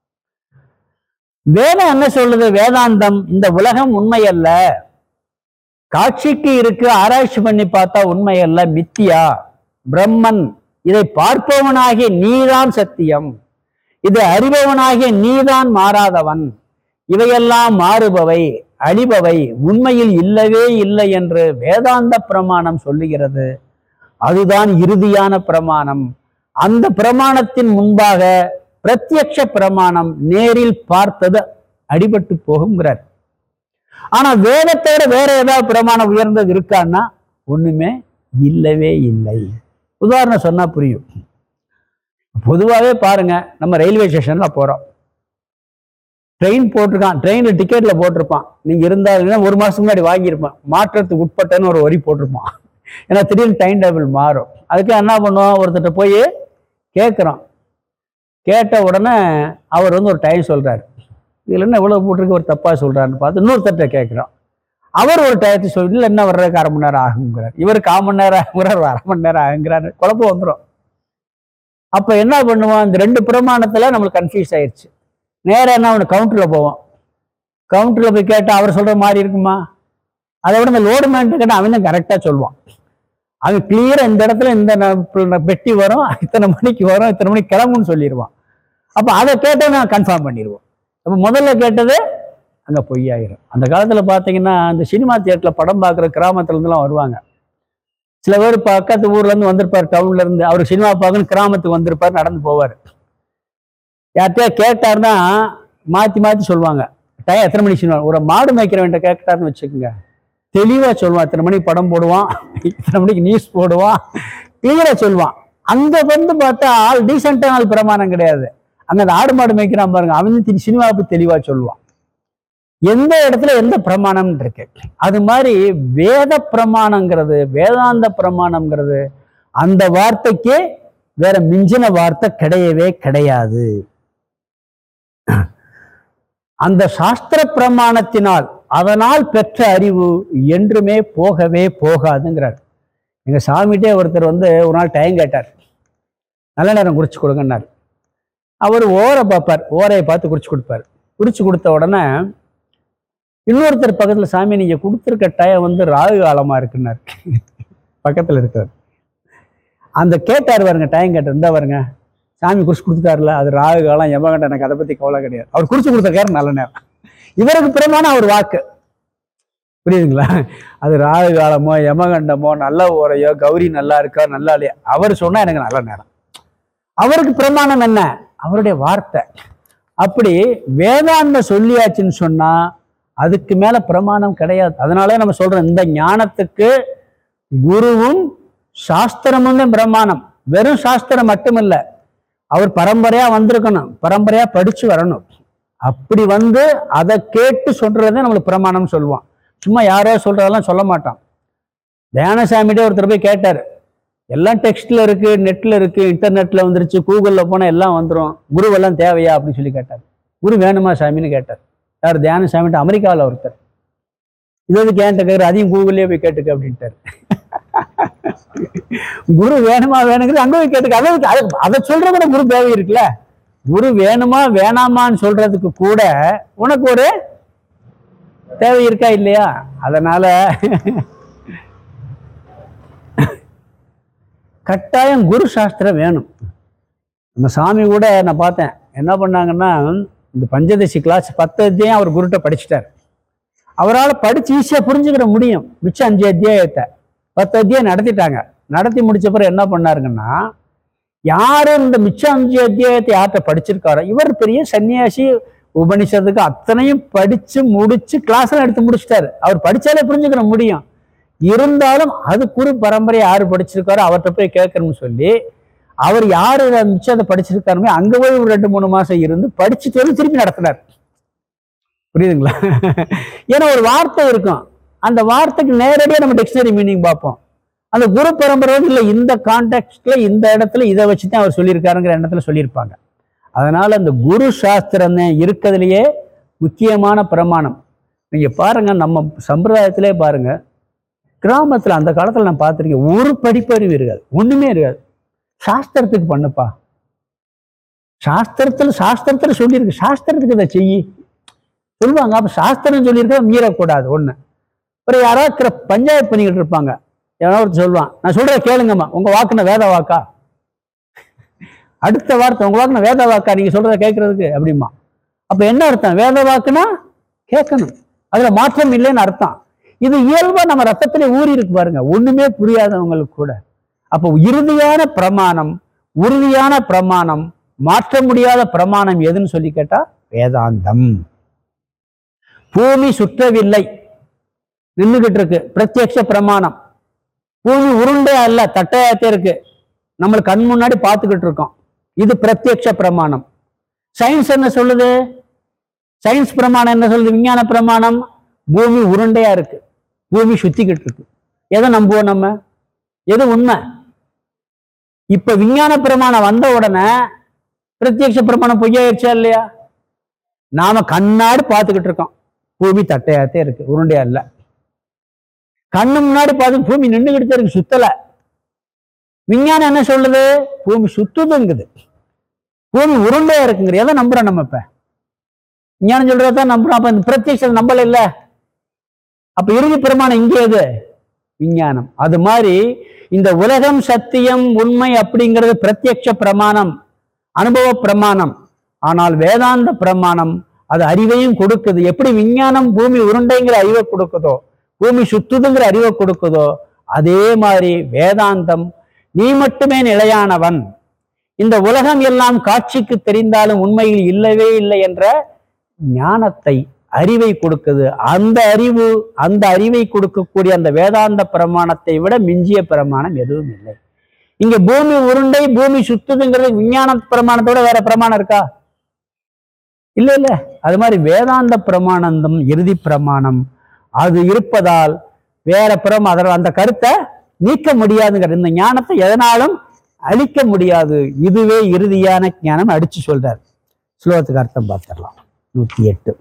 வேதம் என்ன சொல்லுது வேதாந்தம் இந்த உலகம் உண்மை அல்ல காட்சிக்கு இருக்கு ஆராய்ச்சி பண்ணி பார்த்தா உண்மை அல்ல மித்தியா பிரம்மன் இதை பார்ப்பவனாகிய நீதான் சத்தியம் இதை அறிபவனாகிய நீதான் மாறாதவன் இவையெல்லாம் மாறுபவை அழிபவை உண்மையில் இல்லவே இல்லை என்று வேதாந்த பிரமாணம் சொல்லுகிறது அதுதான் இறுதியான பிரமாணம் அந்த பிரமாணத்தின் முன்பாக பிரத்யக்ஷ பிரமாணம் நேரில் பார்த்தது அடிபட்டு போகுங்கிறார் ஆனா வேதத்தோட வேற ஏதாவது பிரமாணம் உயர்ந்தது இருக்கான்னா ஒண்ணுமே இல்லவே இல்லை உதாரணம் சொன்னா புரியும் பொதுவாகவே பாருங்க நம்ம ரயில்வே ஸ்டேஷன்ல போறோம் ட்ரெயின் போட்டிருக்கான் ட்ரெயினில் டிக்கெட்டில் போட்டிருப்பான் நீங்கள் இருந்தாருன்னா ஒரு மாதத்துக்கு முன்னாடி வாங்கியிருப்பான் மாற்றத்துக்கு உட்பட்டன்னு ஒரு வரி போட்டிருப்பான் ஏன்னா திடீர்னு டைம் டேபிள் மாறும் அதுக்கு என்ன பண்ணுவோம் ஒருத்தர்கிட்ட போய் கேட்குறோம் கேட்ட உடனே அவர் வந்து ஒரு டைம் சொல்கிறாரு இதில் என்ன இவ்வளோ போட்டிருக்கு ஒரு தப்பாக சொல்கிறாருன்னு பார்த்து இன்னொருத்தர்கிட்ட கேட்குறோம் அவர் ஒரு டயத்தை சொல்லி இல்லை என்ன வர்றதுக்கு அரை மணி நேரம் ஆகுங்கிறார் இவர் கால் மணி நேரம் ஆகுங்கிறார் ஒரு அரை மணி நேரம் ஆகுங்கிறாரு குழப்பம் வந்துடும் அப்போ என்ன பண்ணுவோம் இந்த ரெண்டு பிரமாணத்தில் நம்மளுக்கு கன்ஃபியூஸ் ஆயிடுச்சு நேரா என்ன அவனு கவுண்டரில் போவோம் கவுண்டரில் போய் கேட்டால் அவர் சொல்கிற மாதிரி இருக்குமா அதை விட இந்த லோடு மேன் கேட்டால் அவன் தான் கரெக்டாக சொல்லுவான் அவன் கிளியராக இந்த இடத்துல இந்த ந- பெட்டி வரும் இத்தனை மணிக்கு வரும் இத்தனை மணிக்கு கிளம்புன்னு சொல்லிடுவான் அப்போ அதை கேட்டால் நான் கன்ஃபார்ம் பண்ணிடுவோம் அப்போ முதல்ல கேட்டது அங்கே பொய்யாயிரும் அந்த காலத்தில் பார்த்தீங்கன்னா அந்த சினிமா தியேட்டரில் படம் பார்க்குற கிராமத்துலேருந்துலாம் வருவாங்க சில பேர் பக்கத்து ஊர்லேருந்து வந்திருப்பார் டவுன்லேருந்து அவர் சினிமா பார்க்கணும் கிராமத்துக்கு வந்திருப்பார் நடந்து போவார் யார்கிட்டயா கேட்டாருன்னா மாற்றி மாற்றி சொல்லுவாங்க டைம் எத்தனை மணிக்கு சினிமா ஒரு மாடு மேய்க்கிறவன்ட்ட கேட்டாருன்னு வச்சுக்கோங்க தெளிவாக சொல்லுவான் இத்தனை மணிக்கு படம் போடுவான் இத்தனை மணிக்கு நியூஸ் போடுவான் கிளியராக சொல்லுவான் அங்கே வந்து பார்த்தா ஆள் டீசெண்டான ஆள் பிரமாணம் கிடையாது அங்கே அந்த ஆடு மாடு மேய்க்கிறான் பாருங்க அவன் திரு சினிமாவை பத்தி தெளிவாக சொல்லுவான் எந்த இடத்துல எந்த பிரமாணம் இருக்கு அது மாதிரி வேத பிரமாணங்கிறது வேதாந்த பிரமாணங்கிறது அந்த வார்த்தைக்கு வேற மிஞ்சின வார்த்தை கிடையவே கிடையாது அந்த சாஸ்திர பிரமாணத்தினால் அதனால் பெற்ற அறிவு என்றுமே போகவே போகாதுங்கிறார் எங்க சாமிகிட்டே ஒருத்தர் வந்து ஒரு நாள் டைம் கேட்டார் நல்ல நேரம் குறிச்சு கொடுங்கன்னார் அவர் ஓரை பார்ப்பார் ஓரையை பார்த்து குறிச்சு கொடுப்பார் குறிச்சு கொடுத்த உடனே இன்னொருத்தர் பக்கத்துல சாமி நீங்க கொடுத்துருக்க டைம் வந்து ராகு காலமா இருக்குன்னார் பக்கத்துல இருக்கார் அந்த கேட்டார் பாருங்க டைம் கேட்டார் இருந்தா பாருங்க சாமி குறிச்சு கொடுத்துட்டாருல அது ராகு காலம் எமகண்ட எனக்கு அதை பத்தி கவலை கிடையாது அவர் குறிச்சு கொடுத்துருக்காரு நல்ல நேரம் இவருக்கு பிரமாணம் அவர் வாக்கு புரியுதுங்களா அது ராகு காலமோ யமகண்டமோ நல்ல ஓரையோ கௌரி நல்லா இருக்கா நல்லா இல்லையா அவர் சொன்னா எனக்கு நல்ல நேரம் அவருக்கு பிரமாணம் என்ன அவருடைய வார்த்தை அப்படி வேதாந்த சொல்லியாச்சுன்னு சொன்னா அதுக்கு மேல பிரமாணம் கிடையாது அதனாலே நம்ம சொல்றோம் இந்த ஞானத்துக்கு குருவும் சாஸ்திரமும் தான் பிரமாணம் வெறும் சாஸ்திரம் மட்டுமில்ல அவர் பரம்பரையா வந்திருக்கணும் பரம்பரையா படிச்சு வரணும் அப்படி வந்து அதை கேட்டு சொல்றதே நம்மளுக்கு பிரமாணம் சொல்லுவான் சும்மா யாரோ சொல்றதெல்லாம் சொல்ல மாட்டான் தியானசாமிகிட்டே ஒருத்தர் போய் கேட்டார் எல்லாம் டெக்ஸ்ட்ல இருக்கு நெட்ல இருக்கு இன்டர்நெட்ல வந்துருச்சு கூகுள்ல போனா எல்லாம் வந்துரும் குருவெல்லாம் தேவையா அப்படின்னு சொல்லி கேட்டார் குரு வேணுமா சாமின்னு கேட்டார் யார் தியான சாமிட்டு அமெரிக்காவில் ஒருத்தர் இது வந்து கேட்ட கேட்குற அதையும் கூகுள்லேயே போய் கேட்டுக்க அப்படின்ட்டார் குரு வேணுமா வேணுங்கிறது அங்கே போய் கேட்டுக்க அதை அதை அதை சொல்ற கூட குரு தேவை இருக்குல்ல குரு வேணுமா வேணாமான்னு சொல்றதுக்கு கூட உனக்கு ஒரு தேவை இருக்கா இல்லையா அதனால கட்டாயம் குரு சாஸ்திரம் வேணும் நம்ம சாமி கூட நான் பார்த்தேன் என்ன பண்ணாங்கன்னா இந்த பஞ்சதசி கிளாஸ் பத்து அத்தியாயம் அவர் குருட்ட படிச்சிட்டார் அவரால் படிச்சு ஈஸியாக புரிஞ்சுக்கிற முடியும் மிச்சம் அஞ்சு அத்தியாயத்தை பத்து அத்தியாயம் நடத்திட்டாங்க நடத்தி முடிச்ச பிறகு என்ன பண்ணாருங்கன்னா யாரு இந்த மிச்சம் அஞ்சு அத்தியாயத்தை யார்கிட்ட படிச்சிருக்காரோ இவர் பெரிய சன்னியாசி உபனிஷத்துக்கு அத்தனையும் படிச்சு முடிச்சு கிளாஸ்லாம் எடுத்து முடிச்சிட்டாரு அவர் படிச்சாலே புரிஞ்சுக்கிற முடியும் இருந்தாலும் அது குரு பரம்பரை யாரு படிச்சிருக்காரோ அவர்கிட்ட போய் கேட்கணும்னு சொல்லி அவர் யாரு இதை மிச்சத்தை படிச்சிருக்காருமே அங்க போய் ஒரு ரெண்டு மூணு மாசம் இருந்து படிச்சுட்டு வந்து திருப்பி நடத்தினார் புரியுதுங்களா ஏன்னா ஒரு வார்த்தை இருக்கும் அந்த வார்த்தைக்கு நேரடியாக நம்ம டிக்ஷனரி மீனிங் பார்ப்போம் அந்த குரு பரம்பரை வந்து இல்லை இந்த கான்டெக்ட்ல இந்த இடத்துல இதை வச்சு தான் அவர் சொல்லியிருக்காருங்கிற எண்ணத்துல சொல்லியிருப்பாங்க அதனால அந்த குரு சாஸ்திரம் தான் இருக்கிறதுலையே முக்கியமான பிரமாணம் நீங்க பாருங்க நம்ம சம்பிரதாயத்திலே பாருங்க கிராமத்துல அந்த காலத்துல நான் பார்த்திருக்கேன் ஒரு படிப்பறிவு இருக்காது ஒண்ணுமே இருக்காது சாஸ்திரத்துக்கு பண்ணுப்பா சாஸ்திரத்துல சாஸ்திரத்துல சொல்லியிருக்கு சாஸ்திரத்துக்கு இதை செய்யி சொல்லுவாங்க அப்ப சாஸ்திரம் சொல்லியிருக்க மீறக்கூடாது ஒண்ணு அப்புறம் யாராவது கிர- பஞ்சாயத்து பண்ணிக்கிட்டு இருப்பாங்க யாராவது ஒருத்தர் சொல்லுவான் நான் சொல்றத கேளுங்கம்மா உங்க வாக்குன வேத வாக்கா அடுத்த வார்த்தை உங்க வாக்குன வேத வாக்கா நீங்க சொல்றத கேட்கறதுக்கு அப்படிமா அப்ப என்ன அர்த்தம் வேத வாக்குனா கேட்கணும் அதுல மாற்றம் இல்லைன்னு அர்த்தம் இது இயல்பா நம்ம ரத்தத்திலே ஊறி இருக்கு பாருங்க ஒண்ணுமே புரியாதவங்களுக்கு கூட அப்போ இறுதியான பிரமாணம் உறுதியான பிரமாணம் மாற்ற முடியாத பிரமாணம் எதுன்னு சொல்லி கேட்டா வேதாந்தம் பூமி சுற்றவில்லை நின்றுகிட்டு இருக்கு பிரத்யக்ஷ பிரமாணம் பூமி உருண்டே அல்ல தட்டையாத்தே இருக்கு நம்மளுக்கு கண் முன்னாடி பார்த்துக்கிட்டு இருக்கோம் இது பிரத்யக்ஷ பிரமாணம் சயின்ஸ் என்ன சொல்லுது சயின்ஸ் பிரமாணம் என்ன சொல்லுது விஞ்ஞான பிரமாணம் பூமி உருண்டையா இருக்கு பூமி சுத்திக்கிட்டு இருக்கு எதை நம்புவோம் நம்ம எது உண்மை இப்ப விஞ்ஞான பிரமாணம் வந்த உடனே பிரத்யக்ஷ பிரமாணம் பொய்யாயிருச்சா இல்லையா நாம கண்ணாடி பார்த்துக்கிட்டு இருக்கோம் பூமி தட்டையாத்தே இருக்கு உருண்டையா இல்ல கண்ணு முன்னாடி பார்த்து பூமி நின்றுகிட்டு இருக்கு சுத்தல விஞ்ஞானம் என்ன சொல்லுது பூமி சுத்துதுங்குது பூமி உருண்டையா இருக்குங்கிற எதை நம்புறோம் நம்ம இப்ப விஞ்ஞானம் சொல்றதான் நம்புறோம் அப்ப இந்த பிரத்யக்ஷம் நம்பல இல்ல அப்ப இறுதி பிரமாணம் இங்கே எது விஞ்ஞானம் அது மாதிரி இந்த உலகம் சத்தியம் உண்மை அப்படிங்கிறது பிரத்யக்ஷ பிரமாணம் அனுபவ பிரமாணம் ஆனால் வேதாந்த பிரமாணம் அது அறிவையும் கொடுக்குது எப்படி விஞ்ஞானம் பூமி உருண்டைங்கிற அறிவை கொடுக்குதோ பூமி சுத்துதுங்கிற அறிவை கொடுக்குதோ அதே மாதிரி வேதாந்தம் நீ மட்டுமே நிலையானவன் இந்த உலகம் எல்லாம் காட்சிக்கு தெரிந்தாலும் உண்மையில் இல்லவே இல்லை என்ற ஞானத்தை அறிவை கொடுக்குது அந்த அறிவு அந்த அறிவை கொடுக்கக்கூடிய அந்த வேதாந்த பிரமாணத்தை விட மிஞ்சிய பிரமாணம் எதுவும் இல்லை இங்க பூமி உருண்டை பூமி சுத்துதுங்கிறது விஞ்ஞான பிரமாணத்தோட வேற பிரமாணம் இருக்கா இல்ல இல்ல அது மாதிரி வேதாந்த பிரமானந்தம் இறுதி பிரமாணம் அது இருப்பதால் வேற புறம் அதர் அந்த கருத்தை நீக்க முடியாதுங்கிற இந்த ஞானத்தை எதனாலும் அழிக்க முடியாது இதுவே இறுதியான ஞானம் அடிச்சு சொல்றார் ஸ்லோகத்துக்கு அர்த்தம் பார்த்துடலாம் நூத்தி எட்டு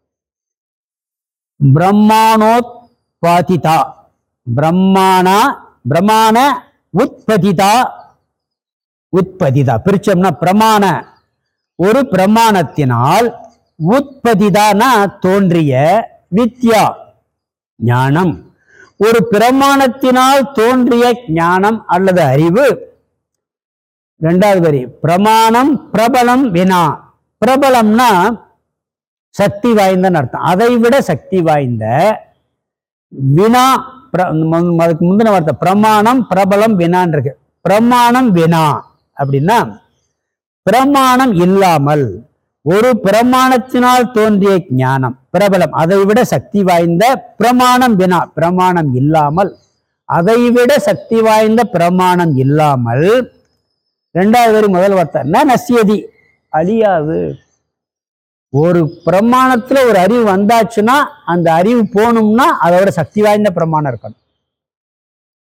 பிரம்மாணோத்பாதிதா பிரம்மாணா பிரமாண உத்பதிதா உத்பதிதா பிரிச்சோம்னா பிரமாண ஒரு பிரமாணத்தினால் உத்பதிதானா தோன்றிய வித்யா ஞானம் ஒரு பிரமாணத்தினால் தோன்றிய ஞானம் அல்லது அறிவு இரண்டாவது வரி பிரமாணம் பிரபலம் வினா பிரபலம்னா சக்தி வாய்ந்தன்னு அர்த்தம் அதை விட சக்தி வாய்ந்த வினா பிர- மு- அதுக்கு முந்தின வார்த்தை பிரமாணம் பிரபலம் வினான் இருக்கு பிரமாணம் வினா அப்படின்னா பிரமாணம் இல்லாமல் ஒரு பிரமாணத்தினால் தோன்றிய ஞானம் பிரபலம் அதை விட சக்தி வாய்ந்த பிரமாணம் வினா பிரமாணம் இல்லாமல் அதை விட சக்தி வாய்ந்த பிரமாணம் இல்லாமல் ரெண்டாவது வரி முதல் வார்த்தை ந நசியதி அழியாது ஒரு பிரமாணத்துல ஒரு அறிவு வந்தாச்சுன்னா அந்த அறிவு போகணும்னா அதோட சக்தி வாய்ந்த பிரமாணம் இருக்கணும்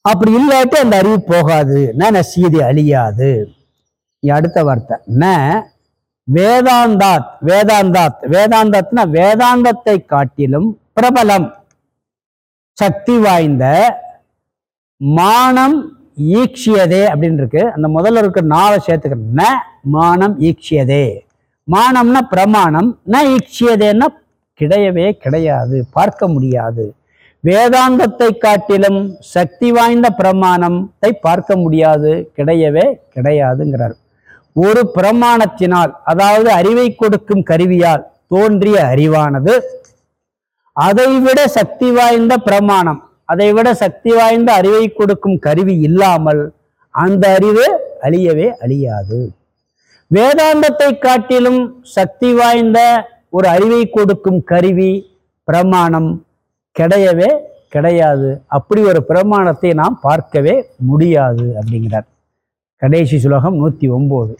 அப்படி இல்லாட்டி அந்த அறிவு போகாது ந நசியது அழியாது இங்க அடுத்த வார்த்தை ந வேதாந்தாத் வேதாந்தாத் வேதாந்தத்னா வேதாந்தத்தை காட்டிலும் பிரபலம் சக்தி வாய்ந்த மானம் ஈக்ஷியதே அப்படின்னு இருக்கு அந்த முதல்ல இருக்க நாவை சேர்த்துக்கிறேன் ந மானம் ஈக்ஷியதே மானம்னா பிரமாணம் ந ஈக்ஷியதேன்னா கிடையவே கிடையாது பார்க்க முடியாது வேதாந்தத்தை காட்டிலும் சக்தி வாய்ந்த பிரமாணத்தை பார்க்க முடியாது கிடையவே கிடையாதுங்கிறார் ஒரு பிரமாணத்தினால் அதாவது அறிவை கொடுக்கும் கருவியால் தோன்றிய அறிவானது அதைவிட சக்தி வாய்ந்த பிரமாணம் அதைவிட சக்தி வாய்ந்த அறிவை கொடுக்கும் கருவி இல்லாமல் அந்த அறிவு அழியவே அழியாது வேதாந்தத்தை காட்டிலும் சக்தி வாய்ந்த ஒரு அறிவை கொடுக்கும் கருவி பிரமாணம் கிடையவே கிடையாது அப்படி ஒரு பிரமாணத்தை நாம் பார்க்கவே முடியாது அப்படிங்கிறார் கடைசி சுலோகம் நூத்தி ஒன்பது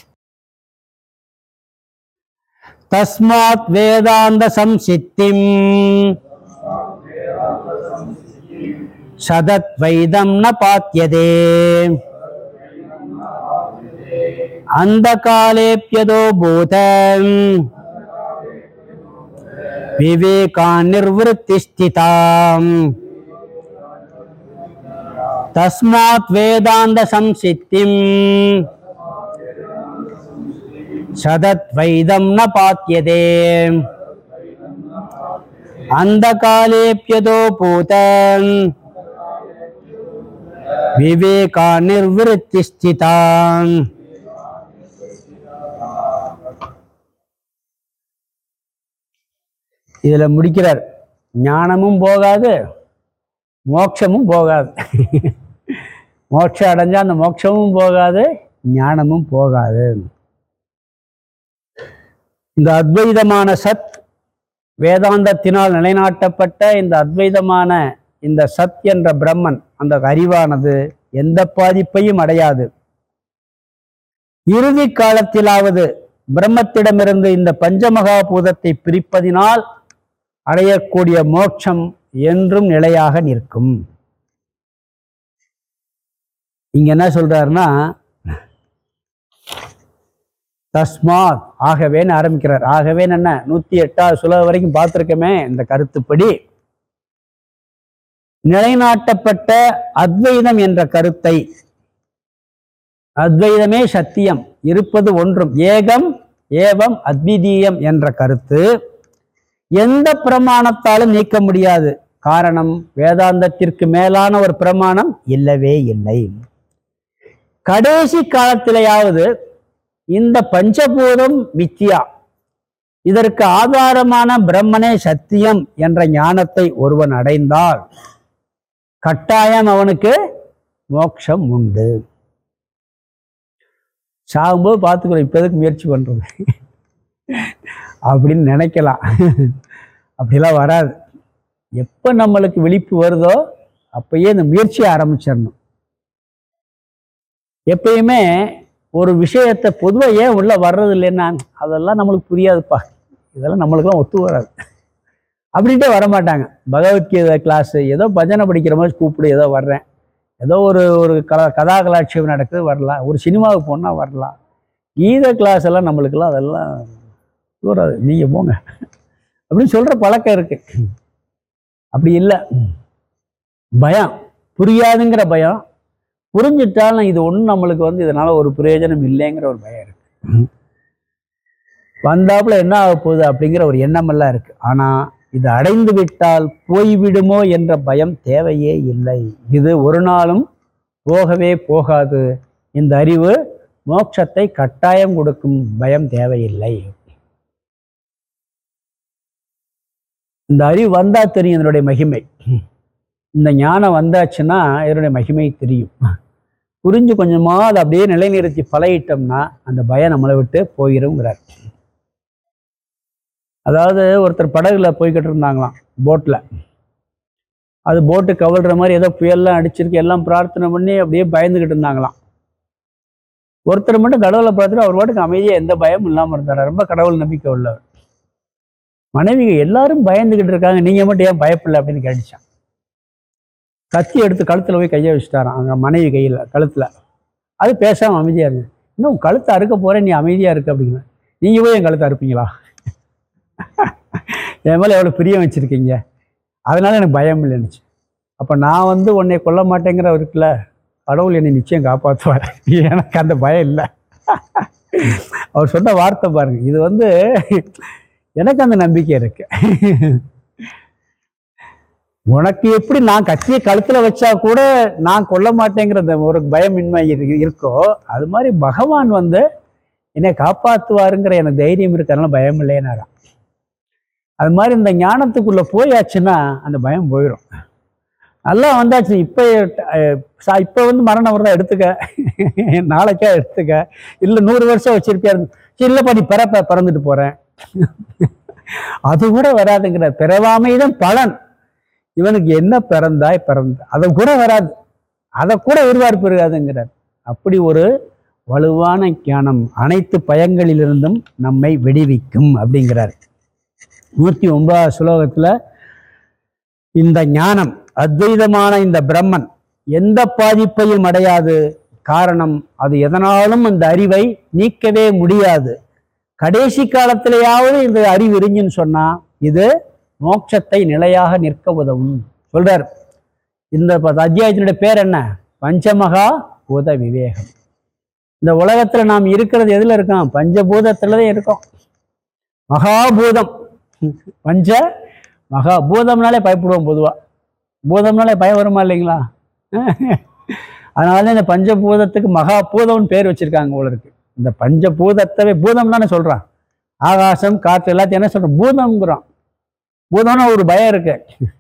தஸ்மாத் வேதாந்த சம்சித்திம் சதத் வைதம் ந பாத்தியதே அந்த காலேப்யதோ பூதம் विवेकान्निर्वृत्तिस्थिताम् तस्मात् वेदान्तसंसिद्धिम् सदद्वैदं न पात्यते अन्धकालेऽप्यतो पूत विवेकान्निर्वृत्तिस्थिताम् இதுல முடிக்கிறார் ஞானமும் போகாது மோட்சமும் போகாது மோட்சம் அடைஞ்சா அந்த மோட்சமும் போகாது ஞானமும் போகாது இந்த அத்வைதமான சத் வேதாந்தத்தினால் நிலைநாட்டப்பட்ட இந்த அத்வைதமான இந்த சத் என்ற பிரம்மன் அந்த அறிவானது எந்த பாதிப்பையும் அடையாது இறுதி காலத்திலாவது பிரம்மத்திடமிருந்து இந்த பஞ்சமகாபூதத்தை பிரிப்பதினால் அடையக்கூடிய மோட்சம் என்றும் நிலையாக நிற்கும் இங்க என்ன சொல்றாருன்னா தஸ்மாத் ஆகவேன்னு ஆரம்பிக்கிறார் ஆகவேன்னு என்ன நூத்தி எட்டாவது சுலக வரைக்கும் பார்த்திருக்கமே இந்த கருத்துப்படி நிலைநாட்டப்பட்ட அத்வைதம் என்ற கருத்தை அத்வைதமே சத்தியம் இருப்பது ஒன்றும் ஏகம் ஏவம் அத்விதீயம் என்ற கருத்து எந்த பிரமாணத்தாலும் நீக்க முடியாது காரணம் வேதாந்தத்திற்கு மேலான ஒரு பிரமாணம் இல்லவே இல்லை கடைசி காலத்திலேயாவது இந்த பஞ்சபூதம் மித்தியா இதற்கு ஆதாரமான பிரம்மனே சத்தியம் என்ற ஞானத்தை ஒருவன் அடைந்தால் கட்டாயம் அவனுக்கு மோட்சம் உண்டு சாகும்போது பார்த்துக்கிறோம் இப்போ எதுக்கு முயற்சி பண்ணுறது அப்படின்னு நினைக்கலாம் அப்படிலாம் வராது எப்போ நம்மளுக்கு விழிப்பு வருதோ அப்பயே இந்த முயற்சியை ஆரம்பிச்சிடணும் எப்பயுமே ஒரு விஷயத்தை பொதுவாக ஏன் உள்ள வர்றது இல்லைன்னா அதெல்லாம் நம்மளுக்கு புரியாதுப்பா இதெல்லாம் நம்மளுக்குலாம் ஒத்து வராது அப்படின்ட்டே வரமாட்டாங்க பகவத்கீதை கிளாஸ் ஏதோ பஜனை படிக்கிற மாதிரி கூப்பிடு ஏதோ வர்றேன் ஏதோ ஒரு ஒரு கலா கதா கலாட்சியம் நடக்குது வரலாம் ஒரு சினிமாவுக்கு போனால் வரலாம் கீதை கிளாஸ் எல்லாம் நம்மளுக்கெல்லாம் அதெல்லாம் வராது நீங்கள் போங்க அப்படின்னு சொல்கிற பழக்கம் இருக்கு அப்படி இல்லை பயம் புரியாதுங்கிற பயம் புரிஞ்சிட்டாலும் இது ஒன்றும் நம்மளுக்கு வந்து இதனால ஒரு பிரயோஜனம் இல்லைங்கிற ஒரு பயம் இருக்கு வந்தாப்புல என்ன ஆக போகுது அப்படிங்கிற ஒரு எண்ணமெல்லாம் இருக்கு ஆனா இது அடைந்து விட்டால் போய்விடுமோ என்ற பயம் தேவையே இல்லை இது ஒரு நாளும் போகவே போகாது இந்த அறிவு மோட்சத்தை கட்டாயம் கொடுக்கும் பயம் தேவையில்லை இந்த அறிவு வந்தா தெரியும் இதனுடைய மகிமை இந்த ஞானம் வந்தாச்சுன்னா இதனுடைய மகிமை தெரியும் புரிஞ்சு கொஞ்சமா அதை அப்படியே நிலைநிறுத்தி பழகிட்டோம்னா அந்த பயம் நம்மளை விட்டு போயிருங்கிறார் அதாவது ஒருத்தர் படகுல போய்கிட்டு இருந்தாங்களாம் போட்டில் அது போட்டு கவிழ்ற மாதிரி ஏதோ புயல்லாம் அடிச்சிருக்கு எல்லாம் பிரார்த்தனை பண்ணி அப்படியே பயந்துக்கிட்டு இருந்தாங்களாம் ஒருத்தர் மட்டும் கடவுளை பார்த்துட்டு அவர் பாட்டுக்கு அமைதியாக எந்த பயமும் இல்லாமல் இருந்தார் ரொம்ப கடவுள் நம்பிக்கை உள்ளவர் மனைவிங்க எல்லாரும் பயந்துக்கிட்டு இருக்காங்க நீங்கள் மட்டும் ஏன் பயப்படல அப்படின்னு கேட்டுச்சான் கத்தி எடுத்து கழுத்தில் போய் கையை வச்சுட்டாராம் அங்கே மனைவி கையில் கழுத்தில் அது பேசாமல் அமைதியாக இருக்கு இன்னும் உன் கழுத்தை அறுக்க போகிறேன் நீ அமைதியாக இருக்கு அப்படிங்கிற நீங்கள் போய் என் கழுத்தை அறுப்பீங்களா என் மேலே எவ்வளோ பிரியம் வச்சுருக்கீங்க அதனால எனக்கு பயம் இல்லைன்னுச்சு அப்போ நான் வந்து உன்னை கொல்ல மாட்டேங்கிற இருக்குல்ல கடவுள் என்னை நிச்சயம் காப்பாற்றுவார் எனக்கு அந்த பயம் இல்லை அவர் சொன்ன வார்த்தை பாருங்க இது வந்து எனக்கு அந்த நம்பிக்கை இருக்கு உனக்கு எப்படி நான் கத்திய கழுத்துல வச்சா கூட நான் கொல்ல மாட்டேங்கிற அந்த ஒரு பயமின்மை இரு- இருக்கோ அது மாதிரி பகவான் வந்து என்னை காப்பாத்துவாருங்கிற எனக்கு தைரியம் இருக்கு அதனால பயம் இல்லைன்னாராம் அது மாதிரி இந்த ஞானத்துக்குள்ள போயாச்சுன்னா அந்த பயம் போயிடும் நல்லா வந்தாச்சு இப்போ இப்போ வந்து மரணம் வரதா எடுத்துக்க நாளைக்கா எடுத்துக்க இல்லை நூறு வருஷம் வச்சிருப்பியா இல்லைப்பா நீ பிறப்ப பிறந்துட்டு போறேன் அது கூட வராதுங்கிற பிறவாமை தான் பலன் இவனுக்கு என்ன பிறந்தாய் பிறந்த அதை கூட வராது அதை கூட எதிர்பார்ப்பு இருக்காதுங்கிறார் அப்படி ஒரு வலுவான ஞானம் அனைத்து பயங்களிலிருந்தும் நம்மை விடுவிக்கும் அப்படிங்கிறார் நூற்றி ஒன்பதாவது ஸ்லோகத்துல இந்த ஞானம் அத்வைதமான இந்த பிரம்மன் எந்த பாதிப்பையும் அடையாது காரணம் அது எதனாலும் அந்த அறிவை நீக்கவே முடியாது கடைசி காலத்திலேயாவது இந்த அறிவு இருந்துன்னு சொன்னா இது மோட்சத்தை நிலையாக நிற்க உதவும் சொல்றார் இந்த ப- அத்தியாயத்தினுடைய பேர் என்ன பஞ்சமகா பூத விவேகம் இந்த உலகத்துல நாம் இருக்கிறது எதுல இருக்கோம் பஞ்சபூதத்துல தான் இருக்கோம் மகாபூதம் பஞ்ச மகா பூதம்னாலே பயப்படுவோம் பொதுவா பூதம்னாலே பயம் வருமா இல்லைங்களா அதனால இந்த பஞ்சபூதத்துக்கு மகா பூதம்னு பேர் வச்சிருக்காங்க போல இருக்கு இந்த பஞ்சபூதத்தவே பூதம் தானே சொல்றான் ஆகாசம் காற்று எல்லாத்தையும் என்ன சொல்றோம் பூதம்ங்கிறோம் பூதம்னா ஒரு பயம் இருக்கு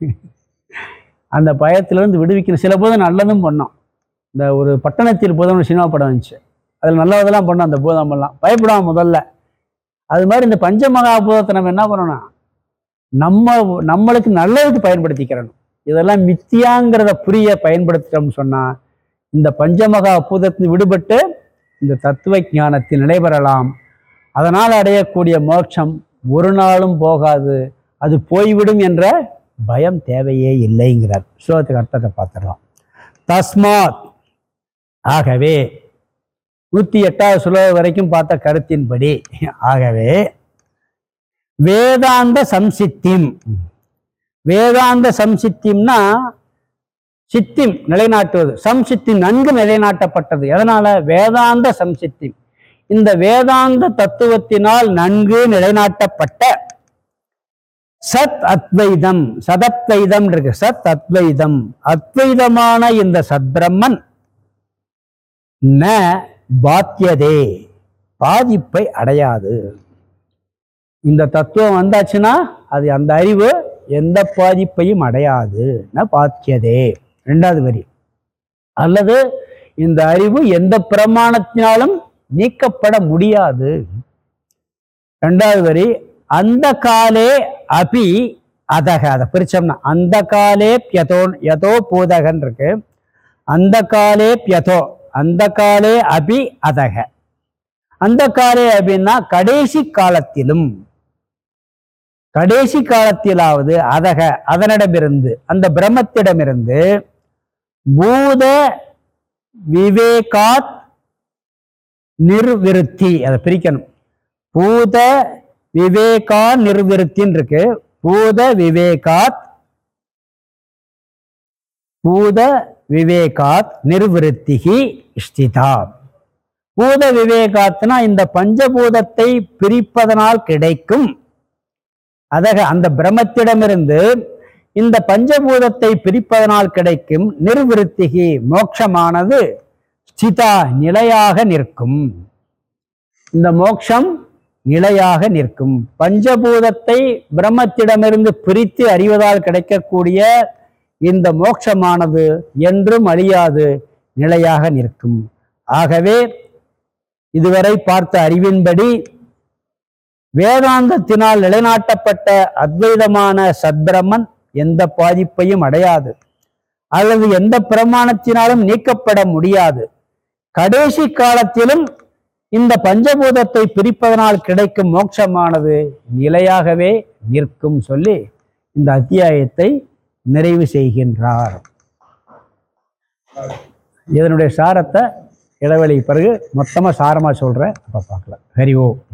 அந்த பயத்திலிருந்து விடுவிக்கிற சில பூதம் நல்லதும் பண்ணோம் இந்த ஒரு பட்டணத்தில் பூதம்னு சினிமா படம் வந்துச்சு அதில் நல்லதெல்லாம் பண்ணோம் அந்த பூதம் எல்லாம் பயப்படாம முதல்ல அது மாதிரி இந்த பஞ்சமகா பூதத்தை நம்ம என்ன பண்ணணும் நம்ம நம்மளுக்கு நல்லதுக்கு பயன்படுத்திக்கிறணும் இதெல்லாம் மித்தியாங்கிறத புரிய பயன்படுத்திட்டோம்னு சொன்னா இந்த பஞ்சமகா பூதத்தில் விடுபட்டு இந்த தத்துவ ஞானத்தில் நிலைபெறலாம் அதனால் அடையக்கூடிய மோட்சம் ஒரு நாளும் போகாது அது போய்விடும் என்ற பயம் தேவையே இல்லைங்கிறார் ஸ்லோகத்துக்கு அர்த்தத்தை பார்த்துடலாம் தஸ்மாத் ஆகவே நூற்றி எட்டாவது சுலோகம் வரைக்கும் பார்த்த கருத்தின்படி ஆகவே வேதாந்த சம்சித்திம் வேதாந்த சம்சித்திம்னா சித்திம் நிலைநாட்டுவது சம்சித்தி நன்கு நிலைநாட்டப்பட்டது எதனால வேதாந்த சம்சித்திம் இந்த வேதாந்த தத்துவத்தினால் நன்கு நிலைநாட்டப்பட்ட சத் அத்வைதம் சதத்வைதம் இருக்கு சத் அத்வைதம் அத்வைதமான இந்த சத்பிரம்மன் ந பாத்தியதே பாதிப்பை அடையாது இந்த தத்துவம் வந்தாச்சுன்னா அது அந்த அறிவு எந்த பாதிப்பையும் அடையாது ந பாத்தியதே ரெண்டாவது வரி அல்லது இந்த அறிவு எந்த பிரமாணத்தினாலும் நீக்கப்பட முடியாது ரெண்டாவது வரி அந்த காலே அபி அதக அதை பிரிச்சோம்னா அந்த காலே பியதோ யதோ பூதகன் இருக்கு அந்த காலே பியதோ அந்த காலே அபி அதக அந்த காலே அப்படின்னா கடைசி காலத்திலும் கடைசி காலத்திலாவது அதக அதனிடமிருந்து அந்த பிரம்மத்திடமிருந்து பூத விவேகாத் நிர்விருத்தி அதை பிரிக்கணும் பூத விவேகா நிர்விருத்தின்னு இருக்கு பூத விவேகாத் பூத விவேகாத் நிர்விருத்திகி ஸ்திதா பூத விவேகாத்னா இந்த பஞ்சபூதத்தை பிரிப்பதனால் கிடைக்கும் அதக அந்த பிரமத்திடமிருந்து இந்த பஞ்சபூதத்தை பிரிப்பதனால் கிடைக்கும் நிர்விருத்திகி மோட்சமானது ஸ்திதா நிலையாக நிற்கும் இந்த மோட்சம் நிலையாக நிற்கும் பஞ்சபூதத்தை பிரம்மத்திடமிருந்து பிரித்து அறிவதால் கிடைக்கக்கூடிய இந்த மோட்சமானது என்றும் அழியாது நிலையாக நிற்கும் ஆகவே இதுவரை பார்த்த அறிவின்படி வேதாந்தத்தினால் நிலைநாட்டப்பட்ட அத்வைதமான சத்பிரமன் எந்த பாதிப்பையும் அடையாது அல்லது எந்த பிரமாணத்தினாலும் நீக்கப்பட முடியாது கடைசி காலத்திலும் இந்த பஞ்சபூதத்தை பிரிப்பதனால் கிடைக்கும் மோட்சமானது நிலையாகவே நிற்கும் சொல்லி இந்த அத்தியாயத்தை நிறைவு செய்கின்றார் இதனுடைய சாரத்தை இடைவெளிக்கு பிறகு மொத்தமாக சாரமாக சொல்கிறேன் அப்போ பார்க்கலாம் ஹரி ஓம்